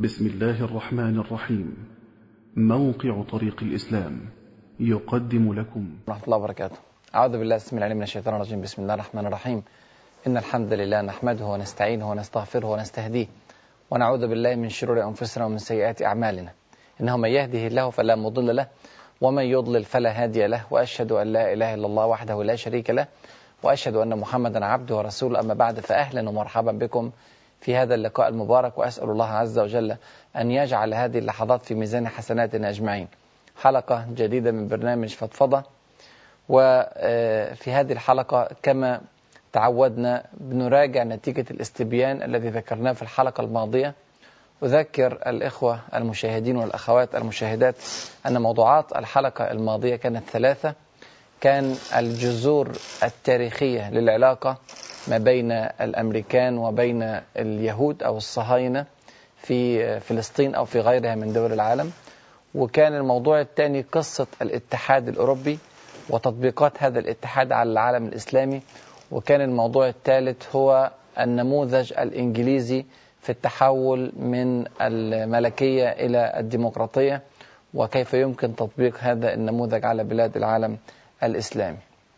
بسم الله الرحمن الرحيم موقع طريق الإسلام يقدم لكم ورحمة الله وبركاته أعوذ بالله السميع العليم من الشيطان الرجيم بسم الله الرحمن الرحيم إن الحمد لله نحمده ونستعينه ونستغفره ونستهديه ونعوذ بالله من شرور أنفسنا ومن سيئات أعمالنا إنه من يهده الله فلا مضل له ومن يضلل فلا هادي له وأشهد أن لا إله إلا الله وحده لا شريك له وأشهد أن محمدا عبده ورسوله أما بعد فأهلا ومرحبا بكم في هذا اللقاء المبارك وأسأل الله عز وجل أن يجعل هذه اللحظات في ميزان حسناتنا أجمعين حلقة جديدة من برنامج فضفضة وفي هذه الحلقة كما تعودنا بنراجع نتيجة الاستبيان الذي ذكرناه في الحلقة الماضية أذكر الإخوة المشاهدين والأخوات المشاهدات أن موضوعات الحلقة الماضية كانت ثلاثة كان الجذور التاريخية للعلاقة ما بين الأمريكان وبين اليهود أو الصهاينة في فلسطين أو في غيرها من دول العالم وكان الموضوع الثاني قصة الاتحاد الأوروبي وتطبيقات هذا الاتحاد على العالم الإسلامي وكان الموضوع الثالث هو النموذج الإنجليزي في التحول من الملكية إلى الديمقراطية وكيف يمكن تطبيق هذا النموذج على بلاد العالم الإسلامي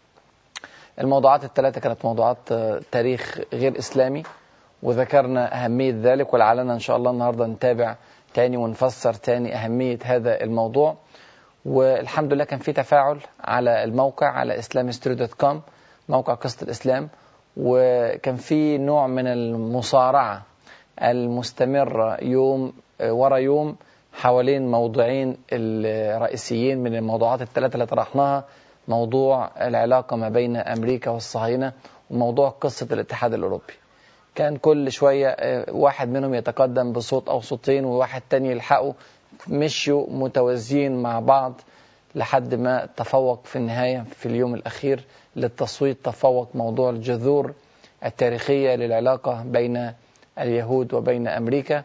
الموضوعات الثلاثة كانت موضوعات تاريخ غير إسلامي وذكرنا أهمية ذلك ولعلنا إن شاء الله النهاردة نتابع تاني ونفسر تاني أهمية هذا الموضوع والحمد لله كان في تفاعل على الموقع على islamhistory.com موقع قصة الإسلام وكان في نوع من المصارعة المستمرة يوم ورا يوم حوالين موضوعين الرئيسيين من الموضوعات الثلاثة اللي طرحناها موضوع العلاقة ما بين أمريكا والصهاينة وموضوع قصة الاتحاد الأوروبي كان كل شوية واحد منهم يتقدم بصوت أو صوتين وواحد تاني يلحقوا مشيوا متوازيين مع بعض لحد ما تفوق في النهاية في اليوم الأخير للتصويت تفوق موضوع الجذور التاريخية للعلاقة بين اليهود وبين أمريكا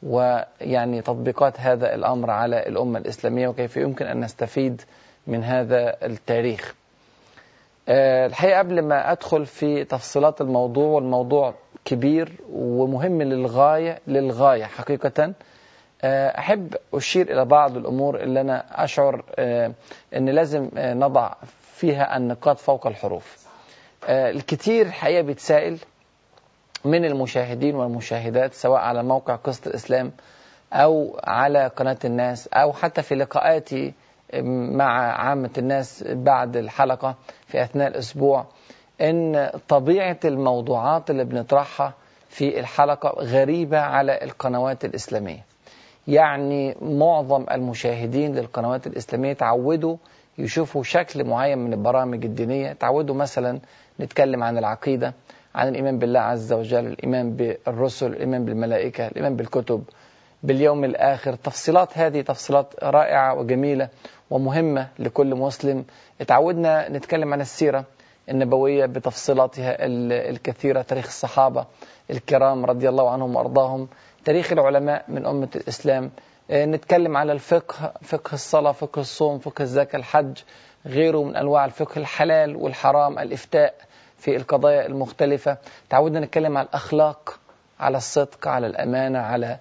ويعني تطبيقات هذا الأمر على الأمة الإسلامية وكيف يمكن أن نستفيد من هذا التاريخ الحقيقة قبل ما أدخل في تفصيلات الموضوع والموضوع كبير ومهم للغاية للغاية حقيقة أحب أشير إلى بعض الأمور اللي أنا أشعر أن لازم نضع فيها النقاط فوق الحروف الكثير الحقيقة بيتسائل من المشاهدين والمشاهدات سواء على موقع قصة الإسلام أو على قناة الناس أو حتى في لقاءاتي مع عامة الناس بعد الحلقة في أثناء الأسبوع إن طبيعة الموضوعات اللي بنطرحها في الحلقة غريبة على القنوات الإسلامية يعني معظم المشاهدين للقنوات الإسلامية تعودوا يشوفوا شكل معين من البرامج الدينية تعودوا مثلا نتكلم عن العقيدة عن الإيمان بالله عز وجل الإيمان بالرسل الإيمان بالملائكة الإيمان بالكتب باليوم الآخر تفصيلات هذه تفصيلات رائعة وجميلة ومهمة لكل مسلم اتعودنا نتكلم عن السيرة النبوية بتفصيلاتها الكثيرة تاريخ الصحابة الكرام رضي الله عنهم وأرضاهم تاريخ العلماء من أمة الإسلام نتكلم على الفقه فقه الصلاة فقه الصوم فقه الزكاة الحج غيره من أنواع الفقه الحلال والحرام الإفتاء في القضايا المختلفة تعودنا نتكلم على الأخلاق على الصدق على الأمانة على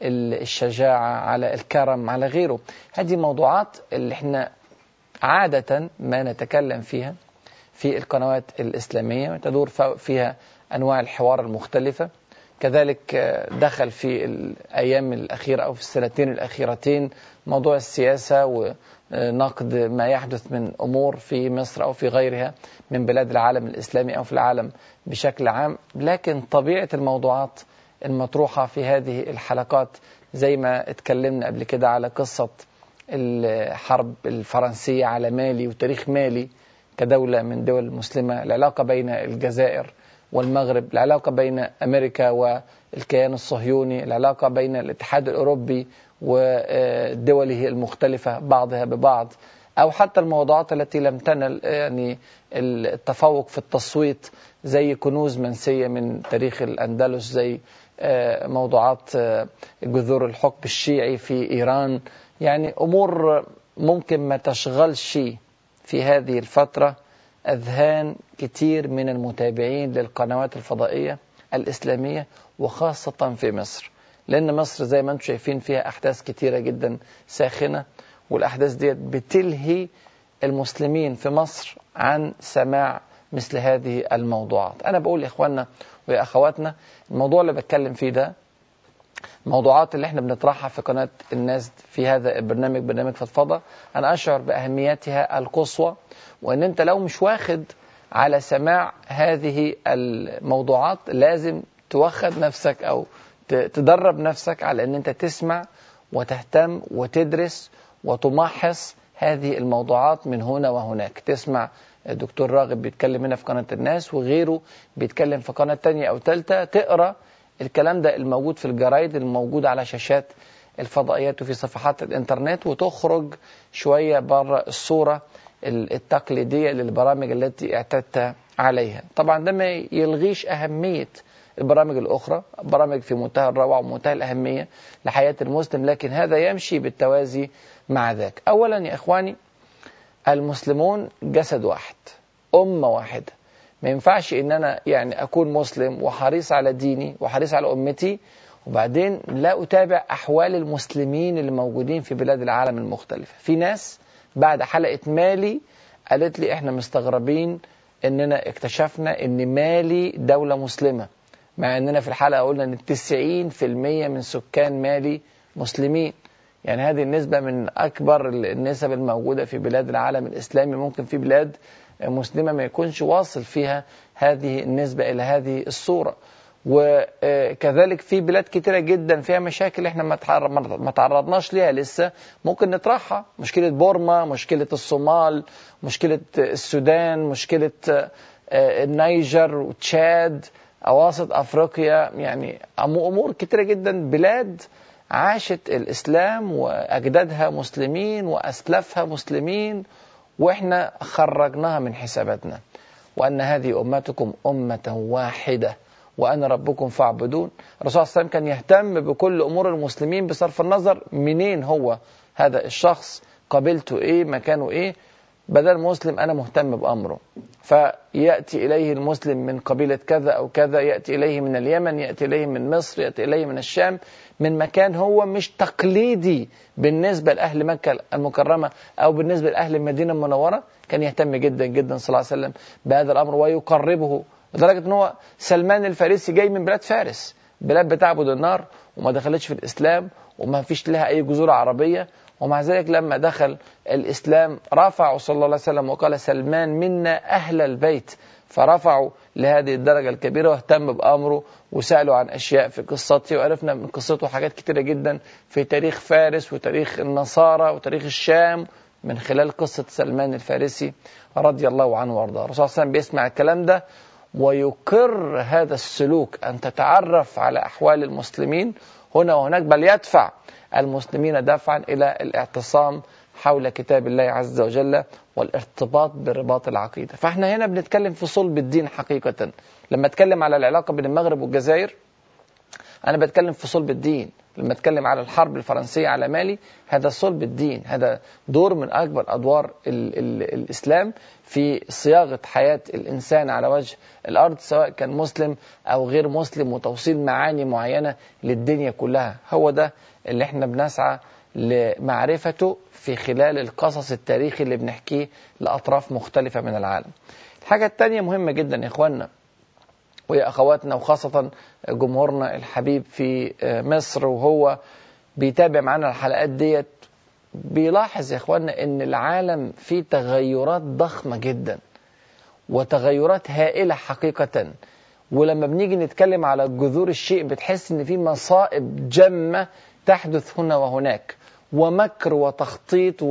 الشجاعة على الكرم على غيره هذه موضوعات اللي احنا عادة ما نتكلم فيها في القنوات الإسلامية تدور فيها أنواع الحوار المختلفة كذلك دخل في الأيام الأخيرة أو في السنتين الأخيرتين موضوع السياسة ونقد ما يحدث من أمور في مصر أو في غيرها من بلاد العالم الإسلامي أو في العالم بشكل عام لكن طبيعة الموضوعات المطروحة في هذه الحلقات زي ما اتكلمنا قبل كده على قصة الحرب الفرنسية على مالي وتاريخ مالي كدولة من دول المسلمة العلاقة بين الجزائر والمغرب العلاقة بين أمريكا والكيان الصهيوني العلاقة بين الاتحاد الأوروبي ودوله المختلفة بعضها ببعض أو حتى الموضوعات التي لم تنل يعني التفوق في التصويت زي كنوز منسية من تاريخ الأندلس زي موضوعات جذور الحكم الشيعي في إيران يعني أمور ممكن ما تشغلش في هذه الفترة أذهان كتير من المتابعين للقنوات الفضائية الإسلامية وخاصة في مصر لأن مصر زي ما انتم شايفين فيها أحداث كتيرة جدا ساخنة والأحداث ديت بتلهي المسلمين في مصر عن سماع مثل هذه الموضوعات أنا بقول لإخواننا وأخواتنا الموضوع اللي بتكلم فيه ده الموضوعات اللي احنا بنطرحها في قناة الناس في هذا البرنامج برنامج فضفضة أنا أشعر بأهميتها القصوى وأن أنت لو مش واخد على سماع هذه الموضوعات لازم توخد نفسك أو تدرب نفسك على أن أنت تسمع وتهتم وتدرس وتمحص هذه الموضوعات من هنا وهناك تسمع الدكتور راغب بيتكلم هنا في قناة الناس وغيره بيتكلم في قناة تانية أو تالتة تقرأ الكلام ده الموجود في الجرايد الموجود على شاشات الفضائيات وفي صفحات الانترنت وتخرج شوية بره الصورة التقليدية للبرامج التي اعتدت عليها طبعا ده ما يلغيش أهمية البرامج الأخرى برامج في منتهى الروعة ومنتهى الأهمية لحياة المسلم لكن هذا يمشي بالتوازي مع ذاك أولا يا إخواني المسلمون جسد واحد أمة واحدة ما ينفعش ان انا يعني اكون مسلم وحريص على ديني وحريص على امتي وبعدين لا اتابع احوال المسلمين اللي موجودين في بلاد العالم المختلفه في ناس بعد حلقه مالي قالت لي احنا مستغربين اننا اكتشفنا ان مالي دوله مسلمه مع اننا في الحلقه قلنا ان 90% من سكان مالي مسلمين يعني هذه النسبة من أكبر النسب الموجودة في بلاد العالم الإسلامي ممكن في بلاد مسلمة ما يكونش واصل فيها هذه النسبة إلى هذه الصورة وكذلك في بلاد كتيرة جدا فيها مشاكل احنا ما تعرضناش ليها لسه ممكن نطرحها مشكلة بورما مشكلة الصومال مشكلة السودان مشكلة النيجر وتشاد أواسط أفريقيا يعني أمور كتيرة جدا بلاد عاشت الإسلام وأجدادها مسلمين وأسلافها مسلمين وإحنا خرجناها من حساباتنا وأن هذه أمتكم أمة واحدة وأنا ربكم فاعبدون الرسول صلى الله عليه وسلم كان يهتم بكل أمور المسلمين بصرف النظر منين هو هذا الشخص قبيلته إيه مكانه إيه بدل مسلم أنا مهتم بأمره فيأتي إليه المسلم من قبيلة كذا أو كذا يأتي إليه من اليمن يأتي إليه من مصر يأتي إليه من الشام من مكان هو مش تقليدي بالنسبة لأهل مكة المكرمة أو بالنسبة لأهل المدينة المنورة كان يهتم جدا جدا صلى الله عليه وسلم بهذا الأمر ويقربه لدرجة أن هو سلمان الفارسي جاي من بلاد فارس بلاد بتعبد النار وما دخلتش في الإسلام وما فيش لها أي جذور عربية ومع ذلك لما دخل الإسلام رفعوا صلى الله عليه وسلم وقال سلمان منا أهل البيت فرفعوا لهذه الدرجة الكبيرة واهتم بأمره وسألوا عن أشياء في قصته وعرفنا من قصته حاجات كتيرة جدا في تاريخ فارس وتاريخ النصارى وتاريخ الشام من خلال قصة سلمان الفارسي رضي الله عنه وارضاه الرسول صلى الله عليه وسلم بيسمع الكلام ده ويقر هذا السلوك أن تتعرف على أحوال المسلمين هنا وهناك بل يدفع المسلمين دفعا إلى الاعتصام حول كتاب الله عز وجل والارتباط برباط العقيدة فاحنا هنا بنتكلم في صلب الدين حقيقة لما اتكلم على العلاقة بين المغرب والجزائر أنا بتكلم في صلب الدين لما اتكلم على الحرب الفرنسية على مالي هذا صلب الدين هذا دور من أكبر أدوار ال ال الإسلام في صياغة حياة الإنسان على وجه الأرض سواء كان مسلم أو غير مسلم وتوصيل معاني معينة للدنيا كلها هو ده اللي احنا بنسعى لمعرفته في خلال القصص التاريخي اللي بنحكيه لأطراف مختلفة من العالم الحاجة الثانية مهمة جدا يا إخواننا ويا أخواتنا وخاصة جمهورنا الحبيب في مصر وهو بيتابع معنا الحلقات ديت بيلاحظ يا إخواننا أن العالم فيه تغيرات ضخمة جدا وتغيرات هائلة حقيقة ولما بنيجي نتكلم على جذور الشيء بتحس ان في مصائب جمة تحدث هنا وهناك ومكر وتخطيط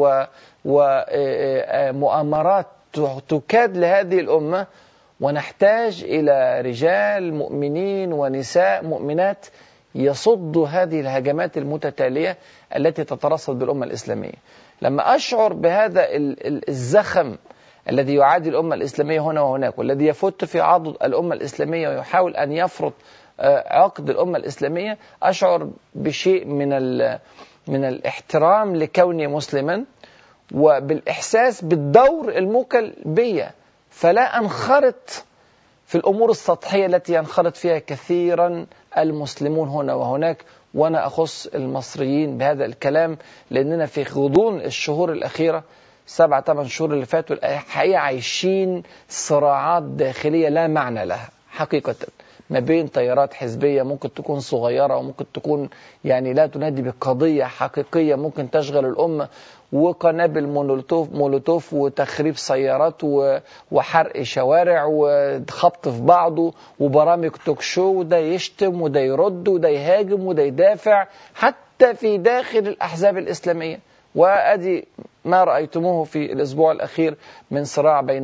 ومؤامرات تكاد لهذه الأمة ونحتاج إلى رجال مؤمنين ونساء مؤمنات يصدوا هذه الهجمات المتتالية التي تترصد بالأمة الإسلامية لما أشعر بهذا الزخم الذي يعادي الأمة الإسلامية هنا وهناك والذي يفت في عضد الأمة الإسلامية ويحاول أن يفرض عقد الأمة الإسلامية أشعر بشيء من من الاحترام لكوني مسلما وبالإحساس بالدور الموكل بي فلا أنخرط في الأمور السطحية التي ينخرط فيها كثيرا المسلمون هنا وهناك وأنا أخص المصريين بهذا الكلام لأننا في غضون الشهور الأخيرة سبعة ثمان شهور اللي فاتوا الحقيقة عايشين صراعات داخلية لا معنى لها حقيقة ما بين تيارات حزبية ممكن تكون صغيرة وممكن تكون يعني لا تنادي بقضية حقيقية ممكن تشغل الأمة وقنابل مولوتوف مولوتوف وتخريب سيارات وحرق شوارع وخبط في بعضه وبرامج توك شو وده يشتم وده يرد وده يهاجم وده يدافع حتى في داخل الأحزاب الإسلامية وأدي ما رأيتموه في الأسبوع الأخير من صراع بين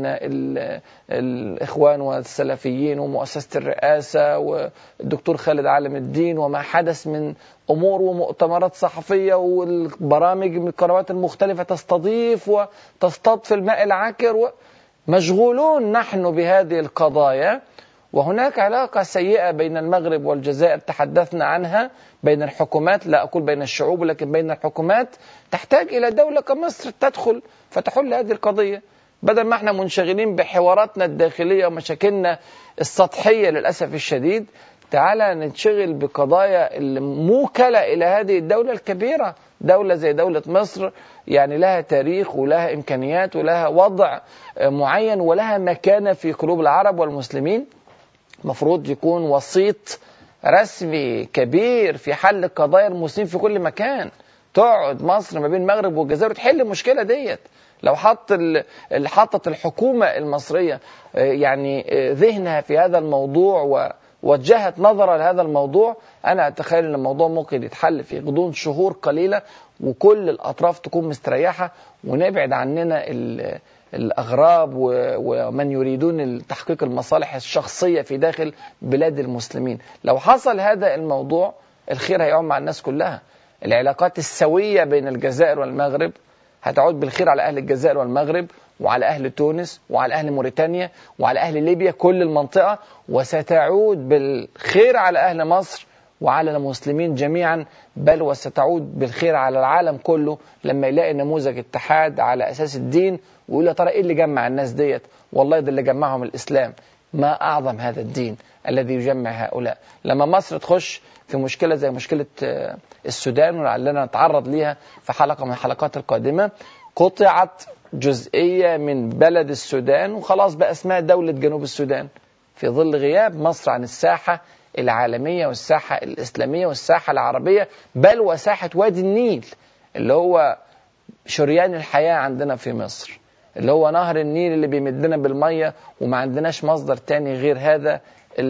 الإخوان والسلفيين ومؤسسة الرئاسة والدكتور خالد عالم الدين وما حدث من أمور ومؤتمرات صحفية والبرامج من القنوات المختلفة تستضيف وتصطاد في الماء العكر مشغولون نحن بهذه القضايا وهناك علاقة سيئة بين المغرب والجزائر تحدثنا عنها بين الحكومات لا أقول بين الشعوب لكن بين الحكومات تحتاج إلى دولة كمصر تدخل فتحل هذه القضية بدل ما احنا منشغلين بحواراتنا الداخلية ومشاكلنا السطحية للأسف الشديد تعالى ننشغل بقضايا الموكلة إلى هذه الدولة الكبيرة دولة زي دولة مصر يعني لها تاريخ ولها إمكانيات ولها وضع معين ولها مكانة في قلوب العرب والمسلمين مفروض يكون وسيط رسمي كبير في حل قضايا المسلمين في كل مكان تقعد مصر ما بين المغرب والجزائر وتحل المشكله ديت لو حط اللي حطت الحكومه المصريه يعني ذهنها في هذا الموضوع ووجهت نظرها لهذا الموضوع انا اتخيل ان الموضوع ممكن يتحل في غضون شهور قليله وكل الاطراف تكون مستريحه ونبعد عننا الأغراب ومن يريدون تحقيق المصالح الشخصية في داخل بلاد المسلمين لو حصل هذا الموضوع الخير هيعم مع الناس كلها العلاقات السوية بين الجزائر والمغرب هتعود بالخير على أهل الجزائر والمغرب وعلى أهل تونس وعلى أهل موريتانيا وعلى أهل ليبيا كل المنطقة وستعود بالخير على أهل مصر وعلى المسلمين جميعا بل وستعود بالخير على العالم كله لما يلاقي نموذج اتحاد على أساس الدين ويقول يا ترى ايه اللي جمع الناس ديت والله ده اللي جمعهم الاسلام ما اعظم هذا الدين الذي يجمع هؤلاء لما مصر تخش في مشكله زي مشكله السودان ولعلنا نتعرض ليها في حلقه من الحلقات القادمه قطعت جزئيه من بلد السودان وخلاص بقى اسمها دوله جنوب السودان في ظل غياب مصر عن الساحه العالميه والساحه الاسلاميه والساحه العربيه بل وساحه وادي النيل اللي هو شريان الحياه عندنا في مصر اللي هو نهر النيل اللي بيمدنا بالمية وما عندناش مصدر تاني غير هذا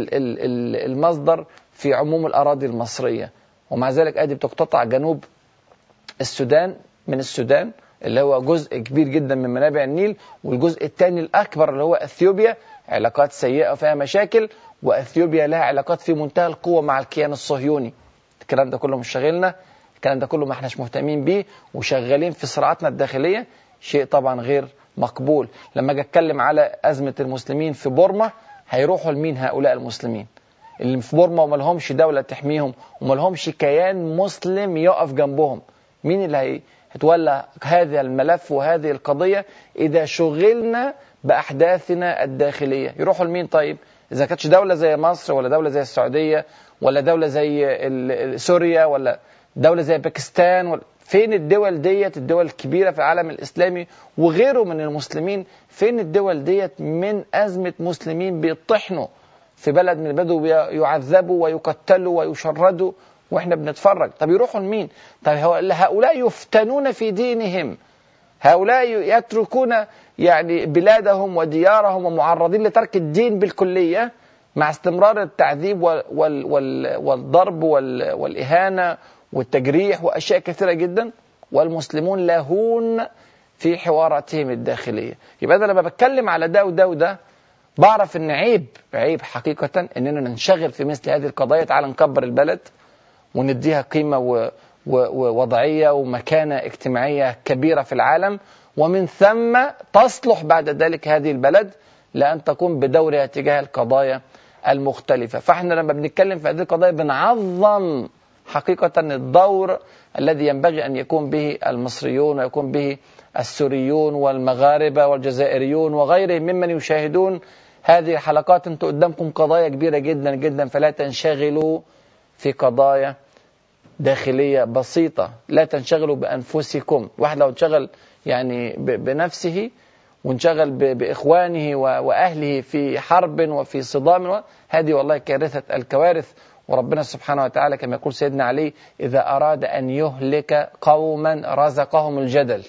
المصدر في عموم الأراضي المصرية ومع ذلك أدي بتقتطع جنوب السودان من السودان اللي هو جزء كبير جدا من منابع النيل والجزء الثاني الأكبر اللي هو أثيوبيا علاقات سيئة وفيها مشاكل وأثيوبيا لها علاقات في منتهى القوة مع الكيان الصهيوني الكلام ده كله مش شاغلنا الكلام ده كله ما احناش مهتمين بيه وشغالين في صراعاتنا الداخلية شيء طبعا غير مقبول لما اجي اتكلم على ازمه المسلمين في بورما هيروحوا لمين هؤلاء المسلمين اللي في بورما وما لهمش دوله تحميهم وما لهمش كيان مسلم يقف جنبهم مين اللي هيتولى هذا الملف وهذه القضيه اذا شغلنا باحداثنا الداخليه يروحوا لمين طيب اذا كانتش دوله زي مصر ولا دوله زي السعوديه ولا دوله زي سوريا ولا دوله زي باكستان ولا فين الدول ديت الدول الكبيرة في العالم الإسلامي وغيره من المسلمين فين الدول ديت من أزمة مسلمين بيطحنوا في بلد من البدو يعذبوا ويقتلوا ويشردوا واحنا بنتفرج طب يروحوا لمين طب هؤلاء يفتنون في دينهم هؤلاء يتركون يعني بلادهم وديارهم ومعرضين لترك الدين بالكلية مع استمرار التعذيب والضرب والإهانة والتجريح واشياء كثيره جدا والمسلمون لاهون في حواراتهم الداخليه يبقى انا لما بتكلم على ده وده وده بعرف ان عيب عيب حقيقه اننا ننشغل في مثل هذه القضايا تعال نكبر البلد ونديها قيمه و ووضعيه ومكانه اجتماعيه كبيره في العالم ومن ثم تصلح بعد ذلك هذه البلد لان تقوم بدورها تجاه القضايا المختلفه فاحنا لما بنتكلم في هذه القضايا بنعظم حقيقة الدور الذي ينبغي أن يكون به المصريون ويكون به السوريون والمغاربة والجزائريون وغيرهم ممن يشاهدون هذه الحلقات أنتم قدامكم قضايا كبيرة جدا جدا فلا تنشغلوا في قضايا داخلية بسيطة لا تنشغلوا بأنفسكم واحد لو انشغل يعني بنفسه وانشغل بإخوانه وأهله في حرب وفي صدام هذه والله كارثة الكوارث وربنا سبحانه وتعالى كما يقول سيدنا علي إذا أراد أن يهلك قوما رزقهم الجدل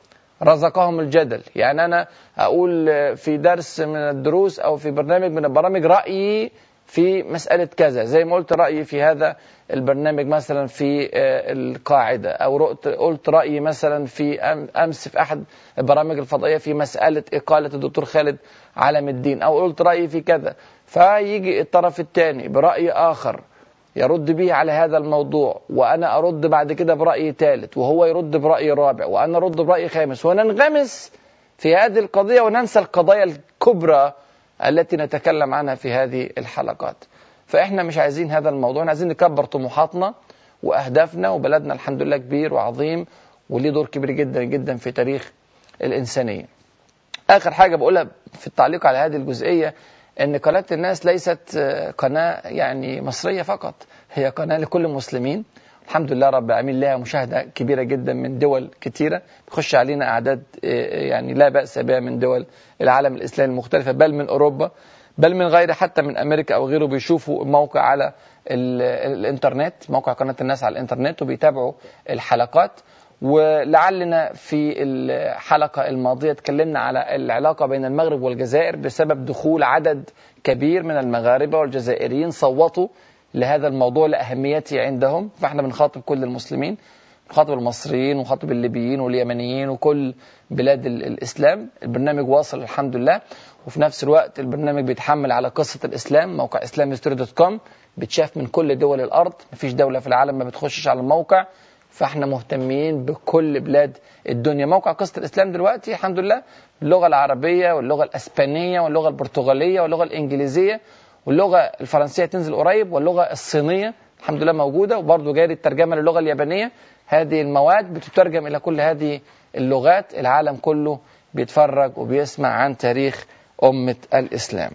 رزقهم الجدل يعني أنا أقول في درس من الدروس أو في برنامج من البرامج رأيي في مسألة كذا زي ما قلت رأيي في هذا البرنامج مثلا في آه، القاعدة أو قلت رأيي مثلا في أمس في أحد البرامج الفضائية في مسألة إقالة الدكتور خالد علم الدين أو قلت رأيي في كذا فيجي الطرف الثاني برأي آخر يرد به على هذا الموضوع وأنا أرد بعد كده برأي ثالث وهو يرد برأي رابع وأنا أرد برأي خامس وننغمس في هذه القضية وننسى القضايا الكبرى التي نتكلم عنها في هذه الحلقات فإحنا مش عايزين هذا الموضوع عايزين نكبر طموحاتنا وأهدافنا وبلدنا الحمد لله كبير وعظيم وليه دور كبير جدا جدا في تاريخ الإنسانية آخر حاجة بقولها في التعليق على هذه الجزئية ان قناه الناس ليست قناه يعني مصريه فقط هي قناه لكل المسلمين الحمد لله رب العالمين لها مشاهده كبيره جدا من دول كثيره بيخش علينا اعداد يعني لا باس بها من دول العالم الاسلامي المختلفه بل من اوروبا بل من غير حتى من امريكا او غيره بيشوفوا الموقع على الانترنت موقع قناه الناس على الانترنت وبيتابعوا الحلقات ولعلنا في الحلقة الماضية تكلمنا على العلاقة بين المغرب والجزائر بسبب دخول عدد كبير من المغاربة والجزائريين صوتوا لهذا الموضوع لأهميته عندهم فاحنا بنخاطب كل المسلمين نخاطب المصريين ونخاطب الليبيين واليمنيين وكل بلاد الإسلام البرنامج واصل الحمد لله وفي نفس الوقت البرنامج بيتحمل على قصة الإسلام موقع إسلام دوت كوم بتشاف من كل دول الأرض مفيش دولة في العالم ما بتخشش على الموقع فاحنا مهتمين بكل بلاد الدنيا موقع قصة الإسلام دلوقتي الحمد لله اللغة العربية واللغة الأسبانية واللغة البرتغالية واللغة الإنجليزية واللغة الفرنسية تنزل قريب واللغة الصينية الحمد لله موجودة وبرضه جاري الترجمة للغة اليابانية هذه المواد بتترجم إلى كل هذه اللغات العالم كله بيتفرج وبيسمع عن تاريخ أمة الإسلام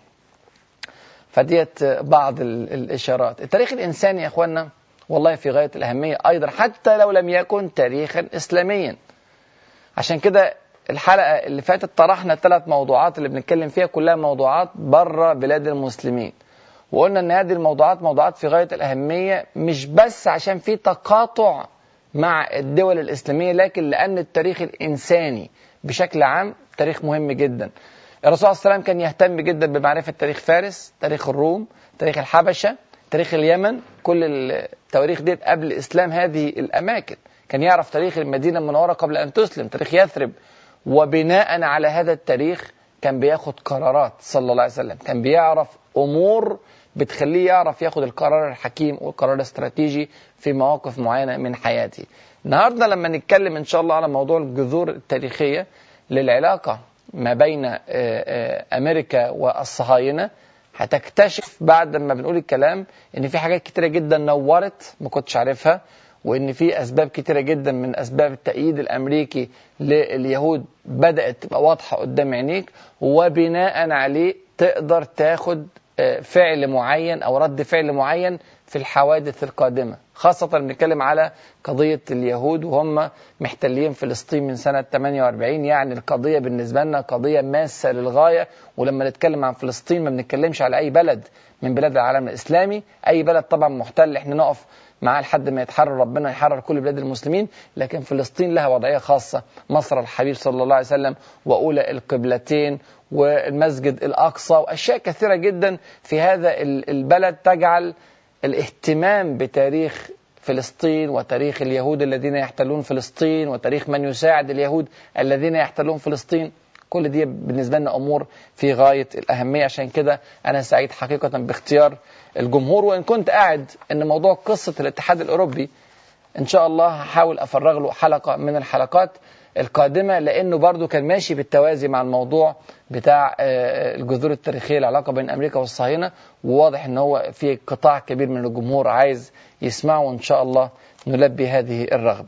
فديت بعض الإشارات التاريخ الإنساني يا أخوانا والله في غاية الأهمية أيضا حتى لو لم يكن تاريخا إسلاميا عشان كده الحلقة اللي فاتت طرحنا الثلاث موضوعات اللي بنتكلم فيها كلها موضوعات بره بلاد المسلمين وقلنا ان هذه الموضوعات موضوعات في غاية الأهمية مش بس عشان في تقاطع مع الدول الإسلامية لكن لأن التاريخ الإنساني بشكل عام تاريخ مهم جدا الرسول صلى الله عليه وسلم كان يهتم جدا بمعرفة تاريخ فارس تاريخ الروم تاريخ الحبشة تاريخ اليمن كل التواريخ دي قبل إسلام هذه الأماكن كان يعرف تاريخ المدينة المنورة قبل أن تسلم تاريخ يثرب وبناء على هذا التاريخ كان بياخد قرارات صلى الله عليه وسلم كان بيعرف أمور بتخليه يعرف ياخد القرار الحكيم والقرار الاستراتيجي في مواقف معينة من حياته النهاردة لما نتكلم إن شاء الله على موضوع الجذور التاريخية للعلاقة ما بين آه، آه، أمريكا والصهاينة هتكتشف بعد ما بنقول الكلام ان في حاجات كتيره جدا نورت ما كنتش عارفها وان في اسباب كتيره جدا من اسباب التأييد الامريكي لليهود بدات تبقى واضحه قدام عينيك وبناء عليه تقدر تاخد آه، فعل معين او رد فعل معين في الحوادث القادمه خاصة بنتكلم على قضية اليهود وهم محتلين فلسطين من سنة 48 يعني القضية بالنسبة لنا قضية ماسة للغاية ولما نتكلم عن فلسطين ما بنتكلمش على أي بلد من بلاد العالم الإسلامي أي بلد طبعا محتل احنا نقف معاه لحد ما يتحرر ربنا يحرر كل بلاد المسلمين لكن فلسطين لها وضعية خاصة مصر الحبيب صلى الله عليه وسلم وأولى القبلتين والمسجد الأقصى وأشياء كثيرة جدا في هذا البلد تجعل الاهتمام بتاريخ فلسطين وتاريخ اليهود الذين يحتلون فلسطين وتاريخ من يساعد اليهود الذين يحتلون فلسطين كل دي بالنسبة لنا أمور في غاية الأهمية عشان كده أنا سعيد حقيقة باختيار الجمهور وإن كنت قاعد أن موضوع قصة الاتحاد الأوروبي إن شاء الله هحاول أفرغ له حلقة من الحلقات القادمة لأنه برضو كان ماشي بالتوازي مع الموضوع بتاع آه، الجذور التاريخية العلاقة بين أمريكا والصهاينة وواضح أن هو في قطاع كبير من الجمهور عايز يسمعه وإن شاء الله نلبي هذه الرغبة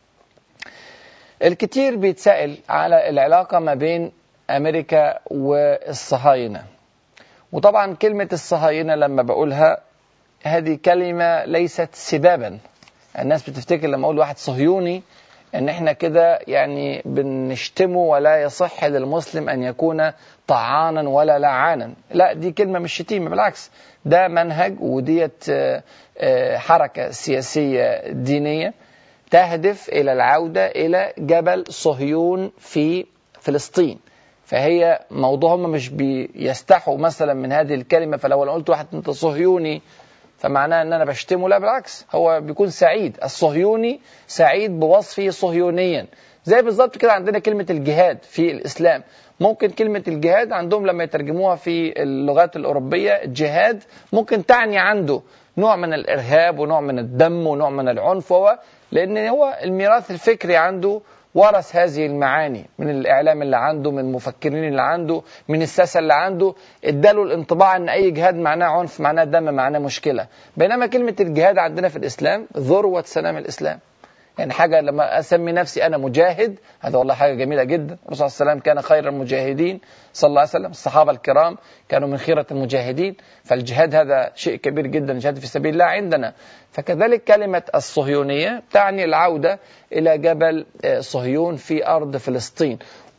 الكثير بيتسأل على العلاقة ما بين أمريكا والصهاينة وطبعا كلمة الصهاينة لما بقولها هذه كلمة ليست سبابا الناس بتفتكر لما اقول واحد صهيوني ان احنا كده يعني بنشتمه ولا يصح للمسلم ان يكون طعانا ولا لعانا لا دي كلمه مش شتيمه بالعكس ده منهج وديت آه، آه، حركه سياسيه دينيه تهدف الى العوده الى جبل صهيون في فلسطين فهي موضوع هم مش بيستحوا مثلا من هذه الكلمه فلو انا قلت واحد انت صهيوني فمعناه ان انا بشتمه لا بالعكس هو بيكون سعيد الصهيوني سعيد بوصفه صهيونيا زي بالظبط كده عندنا كلمة الجهاد في الإسلام ممكن كلمة الجهاد عندهم لما يترجموها في اللغات الأوروبية جهاد ممكن تعني عنده نوع من الإرهاب ونوع من الدم ونوع من العنف هو لأن هو الميراث الفكري عنده ورث هذه المعاني من الإعلام اللي عنده من المفكرين اللي عنده من الساسة اللي عنده اداله الانطباع أن أي جهاد معناه عنف معناه دم معناه مشكلة بينما كلمة الجهاد عندنا في الإسلام ذروة سلام الإسلام يعني حاجة لما أسمي نفسي أنا مجاهد هذا والله حاجة جميلة جدا الرسول صلى الله عليه وسلم كان خير المجاهدين صلى الله عليه وسلم الصحابة الكرام كانوا من خيرة المجاهدين فالجهاد هذا شيء كبير جدا الجهاد في سبيل الله عندنا فكذلك كلمة الصهيونية تعني العودة إلى جبل آه، صهيون في أرض فلسطين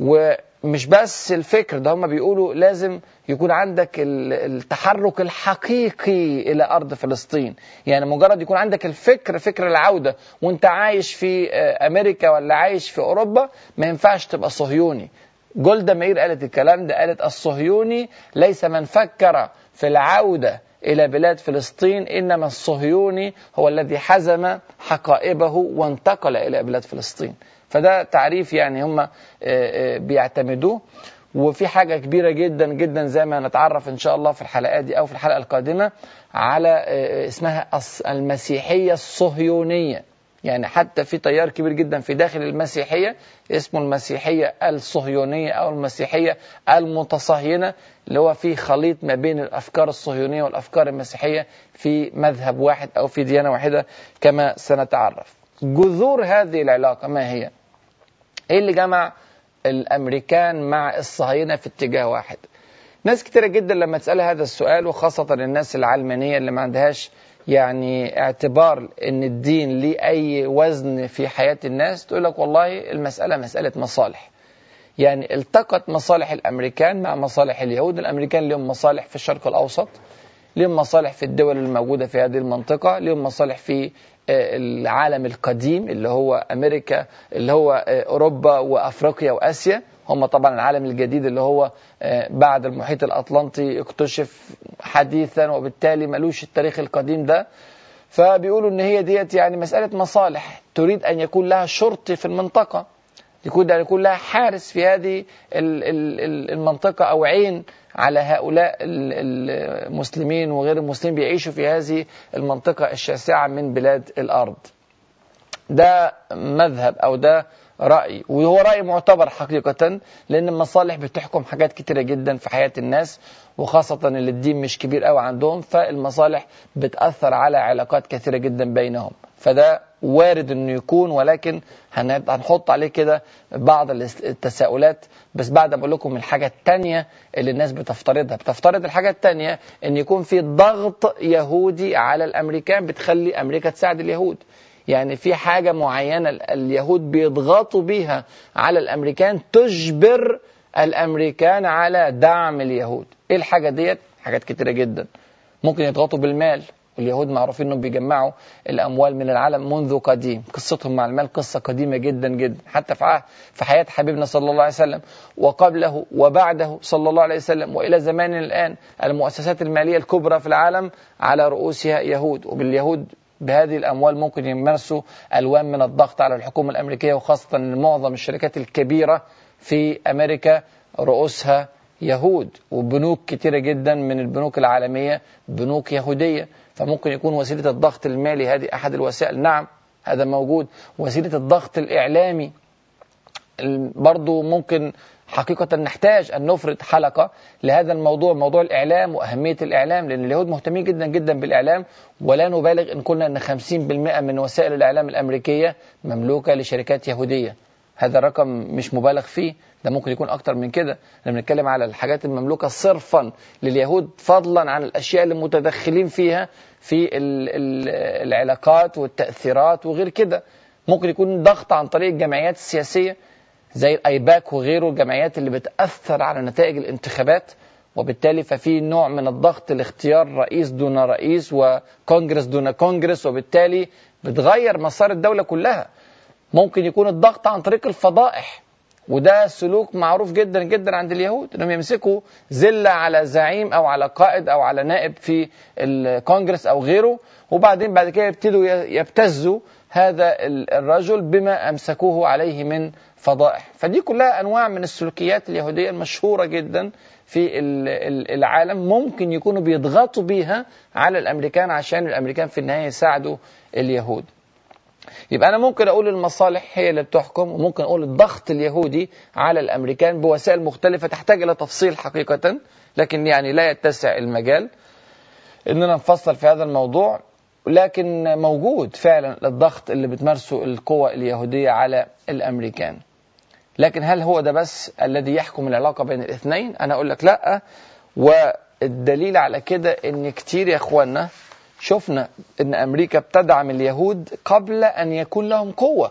ومش بس الفكر ده هم بيقولوا لازم يكون عندك التحرك الحقيقي إلى أرض فلسطين يعني مجرد يكون عندك الفكر فكر العودة وانت عايش في آه، أمريكا ولا عايش في أوروبا ما ينفعش تبقى صهيوني جولدا مير قالت الكلام ده قالت الصهيوني ليس من فكر في العودة إلى بلاد فلسطين إنما الصهيوني هو الذي حزم حقائبه وانتقل إلى بلاد فلسطين فده تعريف يعني هم آه، آه، بيعتمدوه وفي حاجة كبيرة جدا جدا زي ما نتعرف إن شاء الله في الحلقات دي أو في الحلقة القادمة على آه، اسمها المسيحية الصهيونية يعني حتى في تيار كبير جدا في داخل المسيحية اسمه المسيحية الصهيونية أو المسيحية المتصهينة اللي هو في خليط ما بين الأفكار الصهيونية والأفكار المسيحية في مذهب واحد أو في ديانة واحدة كما سنتعرف جذور هذه العلاقة ما هي؟ إيه اللي جمع الأمريكان مع الصهاينة في اتجاه واحد؟ ناس كتيرة جدا لما تسألها هذا السؤال وخاصة الناس العلمانية اللي ما عندهاش يعني اعتبار ان الدين ليه اي وزن في حياة الناس تقول لك والله المسألة مسألة مصالح يعني التقت مصالح الامريكان مع مصالح اليهود الامريكان لهم مصالح في الشرق الاوسط لهم مصالح في الدول الموجودة في هذه المنطقة لهم مصالح في آه، العالم القديم اللي هو أمريكا اللي هو آه، أوروبا وأفريقيا وآسيا هم طبعا العالم الجديد اللي هو آه، بعد المحيط الأطلنطي اكتشف حديثا وبالتالي ملوش التاريخ القديم ده فبيقولوا ان هي ديت يعني مسألة مصالح تريد ان يكون لها شرط في المنطقة يكون أن يكون لها حارس في هذه المنطقة أو عين على هؤلاء المسلمين وغير المسلمين بيعيشوا في هذه المنطقة الشاسعة من بلاد الأرض ده مذهب أو ده رأي وهو رأي معتبر حقيقة لأن المصالح بتحكم حاجات كتيرة جدا في حياة الناس وخاصة اللي الدين مش كبير قوي عندهم فالمصالح بتأثر على علاقات كثيرة جدا بينهم فده وارد انه يكون ولكن هنحط عليه كده بعض التساؤلات بس بعد اقول لكم الحاجه الثانيه اللي الناس بتفترضها بتفترض الحاجه الثانيه ان يكون في ضغط يهودي على الامريكان بتخلي امريكا تساعد اليهود يعني في حاجه معينه اليهود بيضغطوا بيها على الامريكان تجبر الامريكان على دعم اليهود ايه الحاجه ديت حاجات كتيره جدا ممكن يضغطوا بالمال واليهود معروفين انهم بيجمعوا الاموال من العالم منذ قديم قصتهم مع المال قصه قديمه جدا جدا حتى في في حياه حبيبنا صلى الله عليه وسلم وقبله وبعده صلى الله عليه وسلم والى زماننا الان المؤسسات الماليه الكبرى في العالم على رؤوسها يهود وباليهود بهذه الاموال ممكن يمارسوا الوان من الضغط على الحكومه الامريكيه وخاصه ان معظم الشركات الكبيره في امريكا رؤوسها يهود وبنوك كتيره جدا من البنوك العالميه بنوك يهوديه فممكن يكون وسيلة الضغط المالي هذه أحد الوسائل نعم هذا موجود وسيلة الضغط الإعلامي برضو ممكن حقيقة نحتاج أن نفرد حلقة لهذا الموضوع موضوع الإعلام وأهمية الإعلام لأن اليهود مهتمين جدا جدا بالإعلام ولا نبالغ إن قلنا أن 50% من وسائل الإعلام الأمريكية مملوكة لشركات يهودية هذا الرقم مش مبالغ فيه ده ممكن يكون أكتر من كده لما بنتكلم على الحاجات المملوكة صرفا لليهود فضلا عن الأشياء اللي متدخلين فيها في العلاقات والتأثيرات وغير كده ممكن يكون ضغط عن طريق الجمعيات السياسية زي الايباك وغيره الجمعيات اللي بتأثر على نتائج الانتخابات وبالتالي ففي نوع من الضغط لاختيار رئيس دون رئيس وكونجرس دون كونجرس وبالتالي بتغير مسار الدولة كلها ممكن يكون الضغط عن طريق الفضائح وده سلوك معروف جدا جدا عند اليهود انهم يمسكوا زله على زعيم او على قائد او على نائب في الكونجرس او غيره وبعدين بعد كده يبتدوا يبتزوا هذا الرجل بما امسكوه عليه من فضائح فدي كلها انواع من السلوكيات اليهوديه المشهوره جدا في العالم ممكن يكونوا بيضغطوا بيها على الامريكان عشان الامريكان في النهايه يساعدوا اليهود يبقى انا ممكن اقول المصالح هي اللي بتحكم وممكن اقول الضغط اليهودي على الامريكان بوسائل مختلفه تحتاج الى تفصيل حقيقه لكن يعني لا يتسع المجال اننا نفصل في هذا الموضوع لكن موجود فعلا الضغط اللي بتمارسه القوى اليهوديه على الامريكان لكن هل هو ده بس الذي يحكم العلاقه بين الاثنين انا اقول لك لا والدليل على كده ان كتير يا اخوانا شفنا ان امريكا بتدعم اليهود قبل ان يكون لهم قوه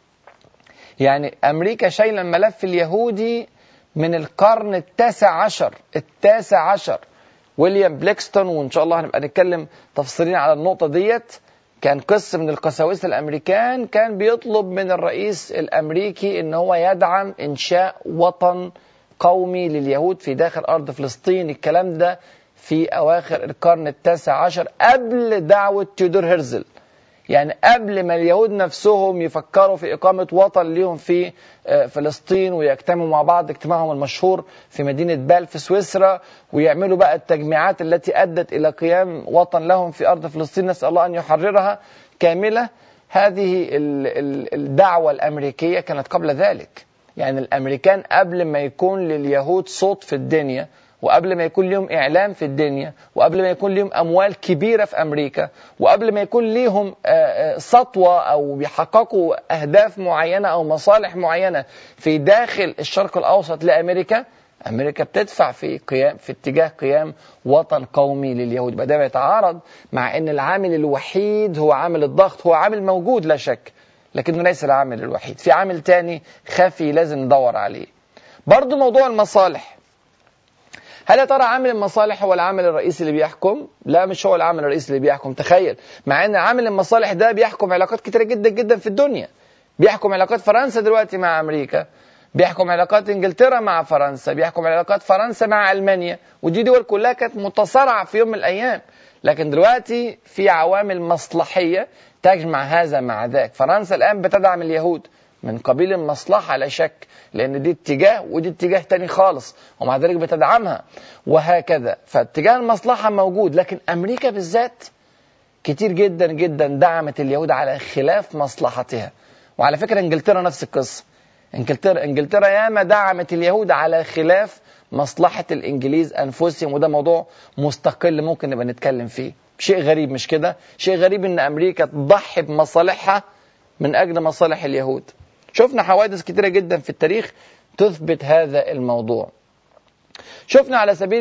يعني امريكا شايله الملف اليهودي من القرن التاسع عشر التاسع عشر ويليام بليكستون وان شاء الله هنبقى نتكلم تفصيلين على النقطه ديت كان قس من القساوسه الامريكان كان بيطلب من الرئيس الامريكي ان هو يدعم انشاء وطن قومي لليهود في داخل ارض فلسطين الكلام ده في أواخر القرن التاسع عشر قبل دعوة تيودور هرزل يعني قبل ما اليهود نفسهم يفكروا في إقامة وطن ليهم في آه، فلسطين ويجتمعوا مع بعض اجتماعهم المشهور في مدينة بال في سويسرا ويعملوا بقى التجميعات التي أدت إلى قيام وطن لهم في أرض فلسطين نسأل الله أن يحررها كاملة هذه الدعوة الأمريكية كانت قبل ذلك يعني الأمريكان قبل ما يكون لليهود صوت في الدنيا وقبل ما يكون لهم إعلام في الدنيا وقبل ما يكون لهم أموال كبيرة في أمريكا وقبل ما يكون لهم آه، آه، سطوة أو بيحققوا أهداف معينة أو مصالح معينة في داخل الشرق الأوسط لأمريكا امريكا بتدفع في قيام في اتجاه قيام وطن قومي لليهود يبقى ده بيتعارض مع ان العامل الوحيد هو عامل الضغط هو عامل موجود لا شك لكنه ليس العامل الوحيد في عامل تاني خفي لازم ندور عليه برضو موضوع المصالح هل يا ترى عامل المصالح هو العامل الرئيسي اللي بيحكم؟ لا مش هو العامل الرئيسي اللي بيحكم تخيل مع ان عامل المصالح ده بيحكم علاقات كتيرة جدا جدا في الدنيا بيحكم علاقات فرنسا دلوقتي مع امريكا بيحكم علاقات انجلترا مع فرنسا بيحكم علاقات فرنسا مع المانيا ودي دول كلها كانت متصارعه في يوم من الايام لكن دلوقتي في عوامل مصلحيه تجمع هذا مع ذاك فرنسا الان بتدعم اليهود من قبيل المصلحة لا شك لأن دي اتجاه ودي اتجاه تاني خالص ومع ذلك بتدعمها وهكذا فاتجاه المصلحة موجود لكن أمريكا بالذات كتير جدا جدا دعمت اليهود على خلاف مصلحتها وعلى فكرة انجلترا نفس القصة انجلترا انجلترا ياما دعمت اليهود على خلاف مصلحة الانجليز انفسهم وده موضوع مستقل ممكن نبقى نتكلم فيه شيء غريب مش كده شيء غريب ان امريكا تضحي بمصالحها من اجل مصالح اليهود شفنا حوادث كتيرة جدا في التاريخ تثبت هذا الموضوع شفنا على سبيل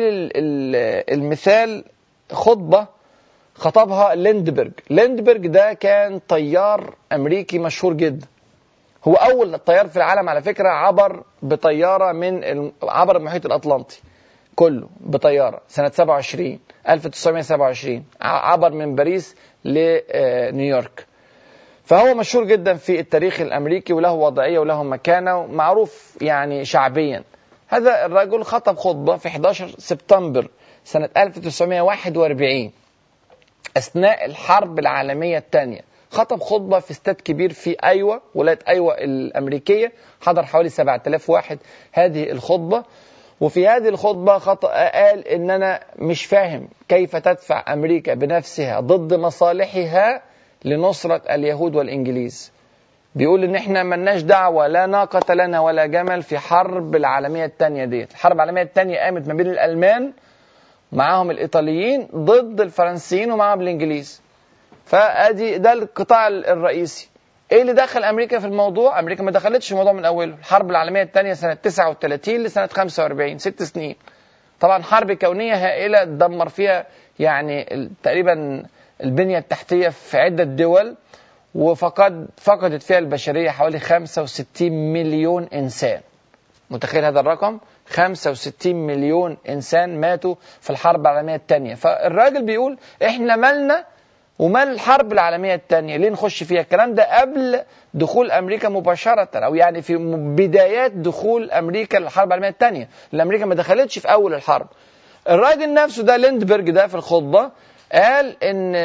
المثال خطبة خطبها ليندبرج ليندبرج ده كان طيار أمريكي مشهور جدا هو أول طيار في العالم على فكرة عبر بطيارة من عبر المحيط الأطلنطي كله بطيارة سنة 27 1927 عبر من باريس لنيويورك فهو مشهور جدا في التاريخ الامريكي وله وضعيه وله مكانه ومعروف يعني شعبيا هذا الرجل خطب خطبه في 11 سبتمبر سنه 1941 اثناء الحرب العالميه الثانيه خطب خطبه في استاد كبير في ايوه ولايه ايوه الامريكيه حضر حوالي 7000 واحد هذه الخطبه وفي هذه الخطبه خط... قال ان انا مش فاهم كيف تدفع امريكا بنفسها ضد مصالحها لنصرة اليهود والإنجليز بيقول إن إحنا ملناش دعوة لا ناقة لنا ولا جمل في حرب العالمية الثانية ديت الحرب العالمية الثانية قامت ما بين الألمان معاهم الإيطاليين ضد الفرنسيين ومعاهم الإنجليز فأدي ده القطاع الرئيسي ايه اللي دخل امريكا في الموضوع امريكا ما دخلتش في الموضوع من اوله الحرب العالميه الثانيه سنه 39 لسنه 45 ست سنين طبعا حرب كونيه هائله دمر فيها يعني تقريبا البنيه التحتيه في عده دول وفقد فقدت فيها البشريه حوالي 65 مليون انسان متخيل هذا الرقم 65 مليون انسان ماتوا في الحرب العالميه الثانيه فالراجل بيقول احنا مالنا ومال الحرب العالميه الثانيه ليه نخش فيها الكلام ده قبل دخول امريكا مباشره او يعني في بدايات دخول امريكا للحرب العالميه الثانيه لان امريكا ما دخلتش في اول الحرب الراجل نفسه ده ليندبرج ده في الخطبه قال ان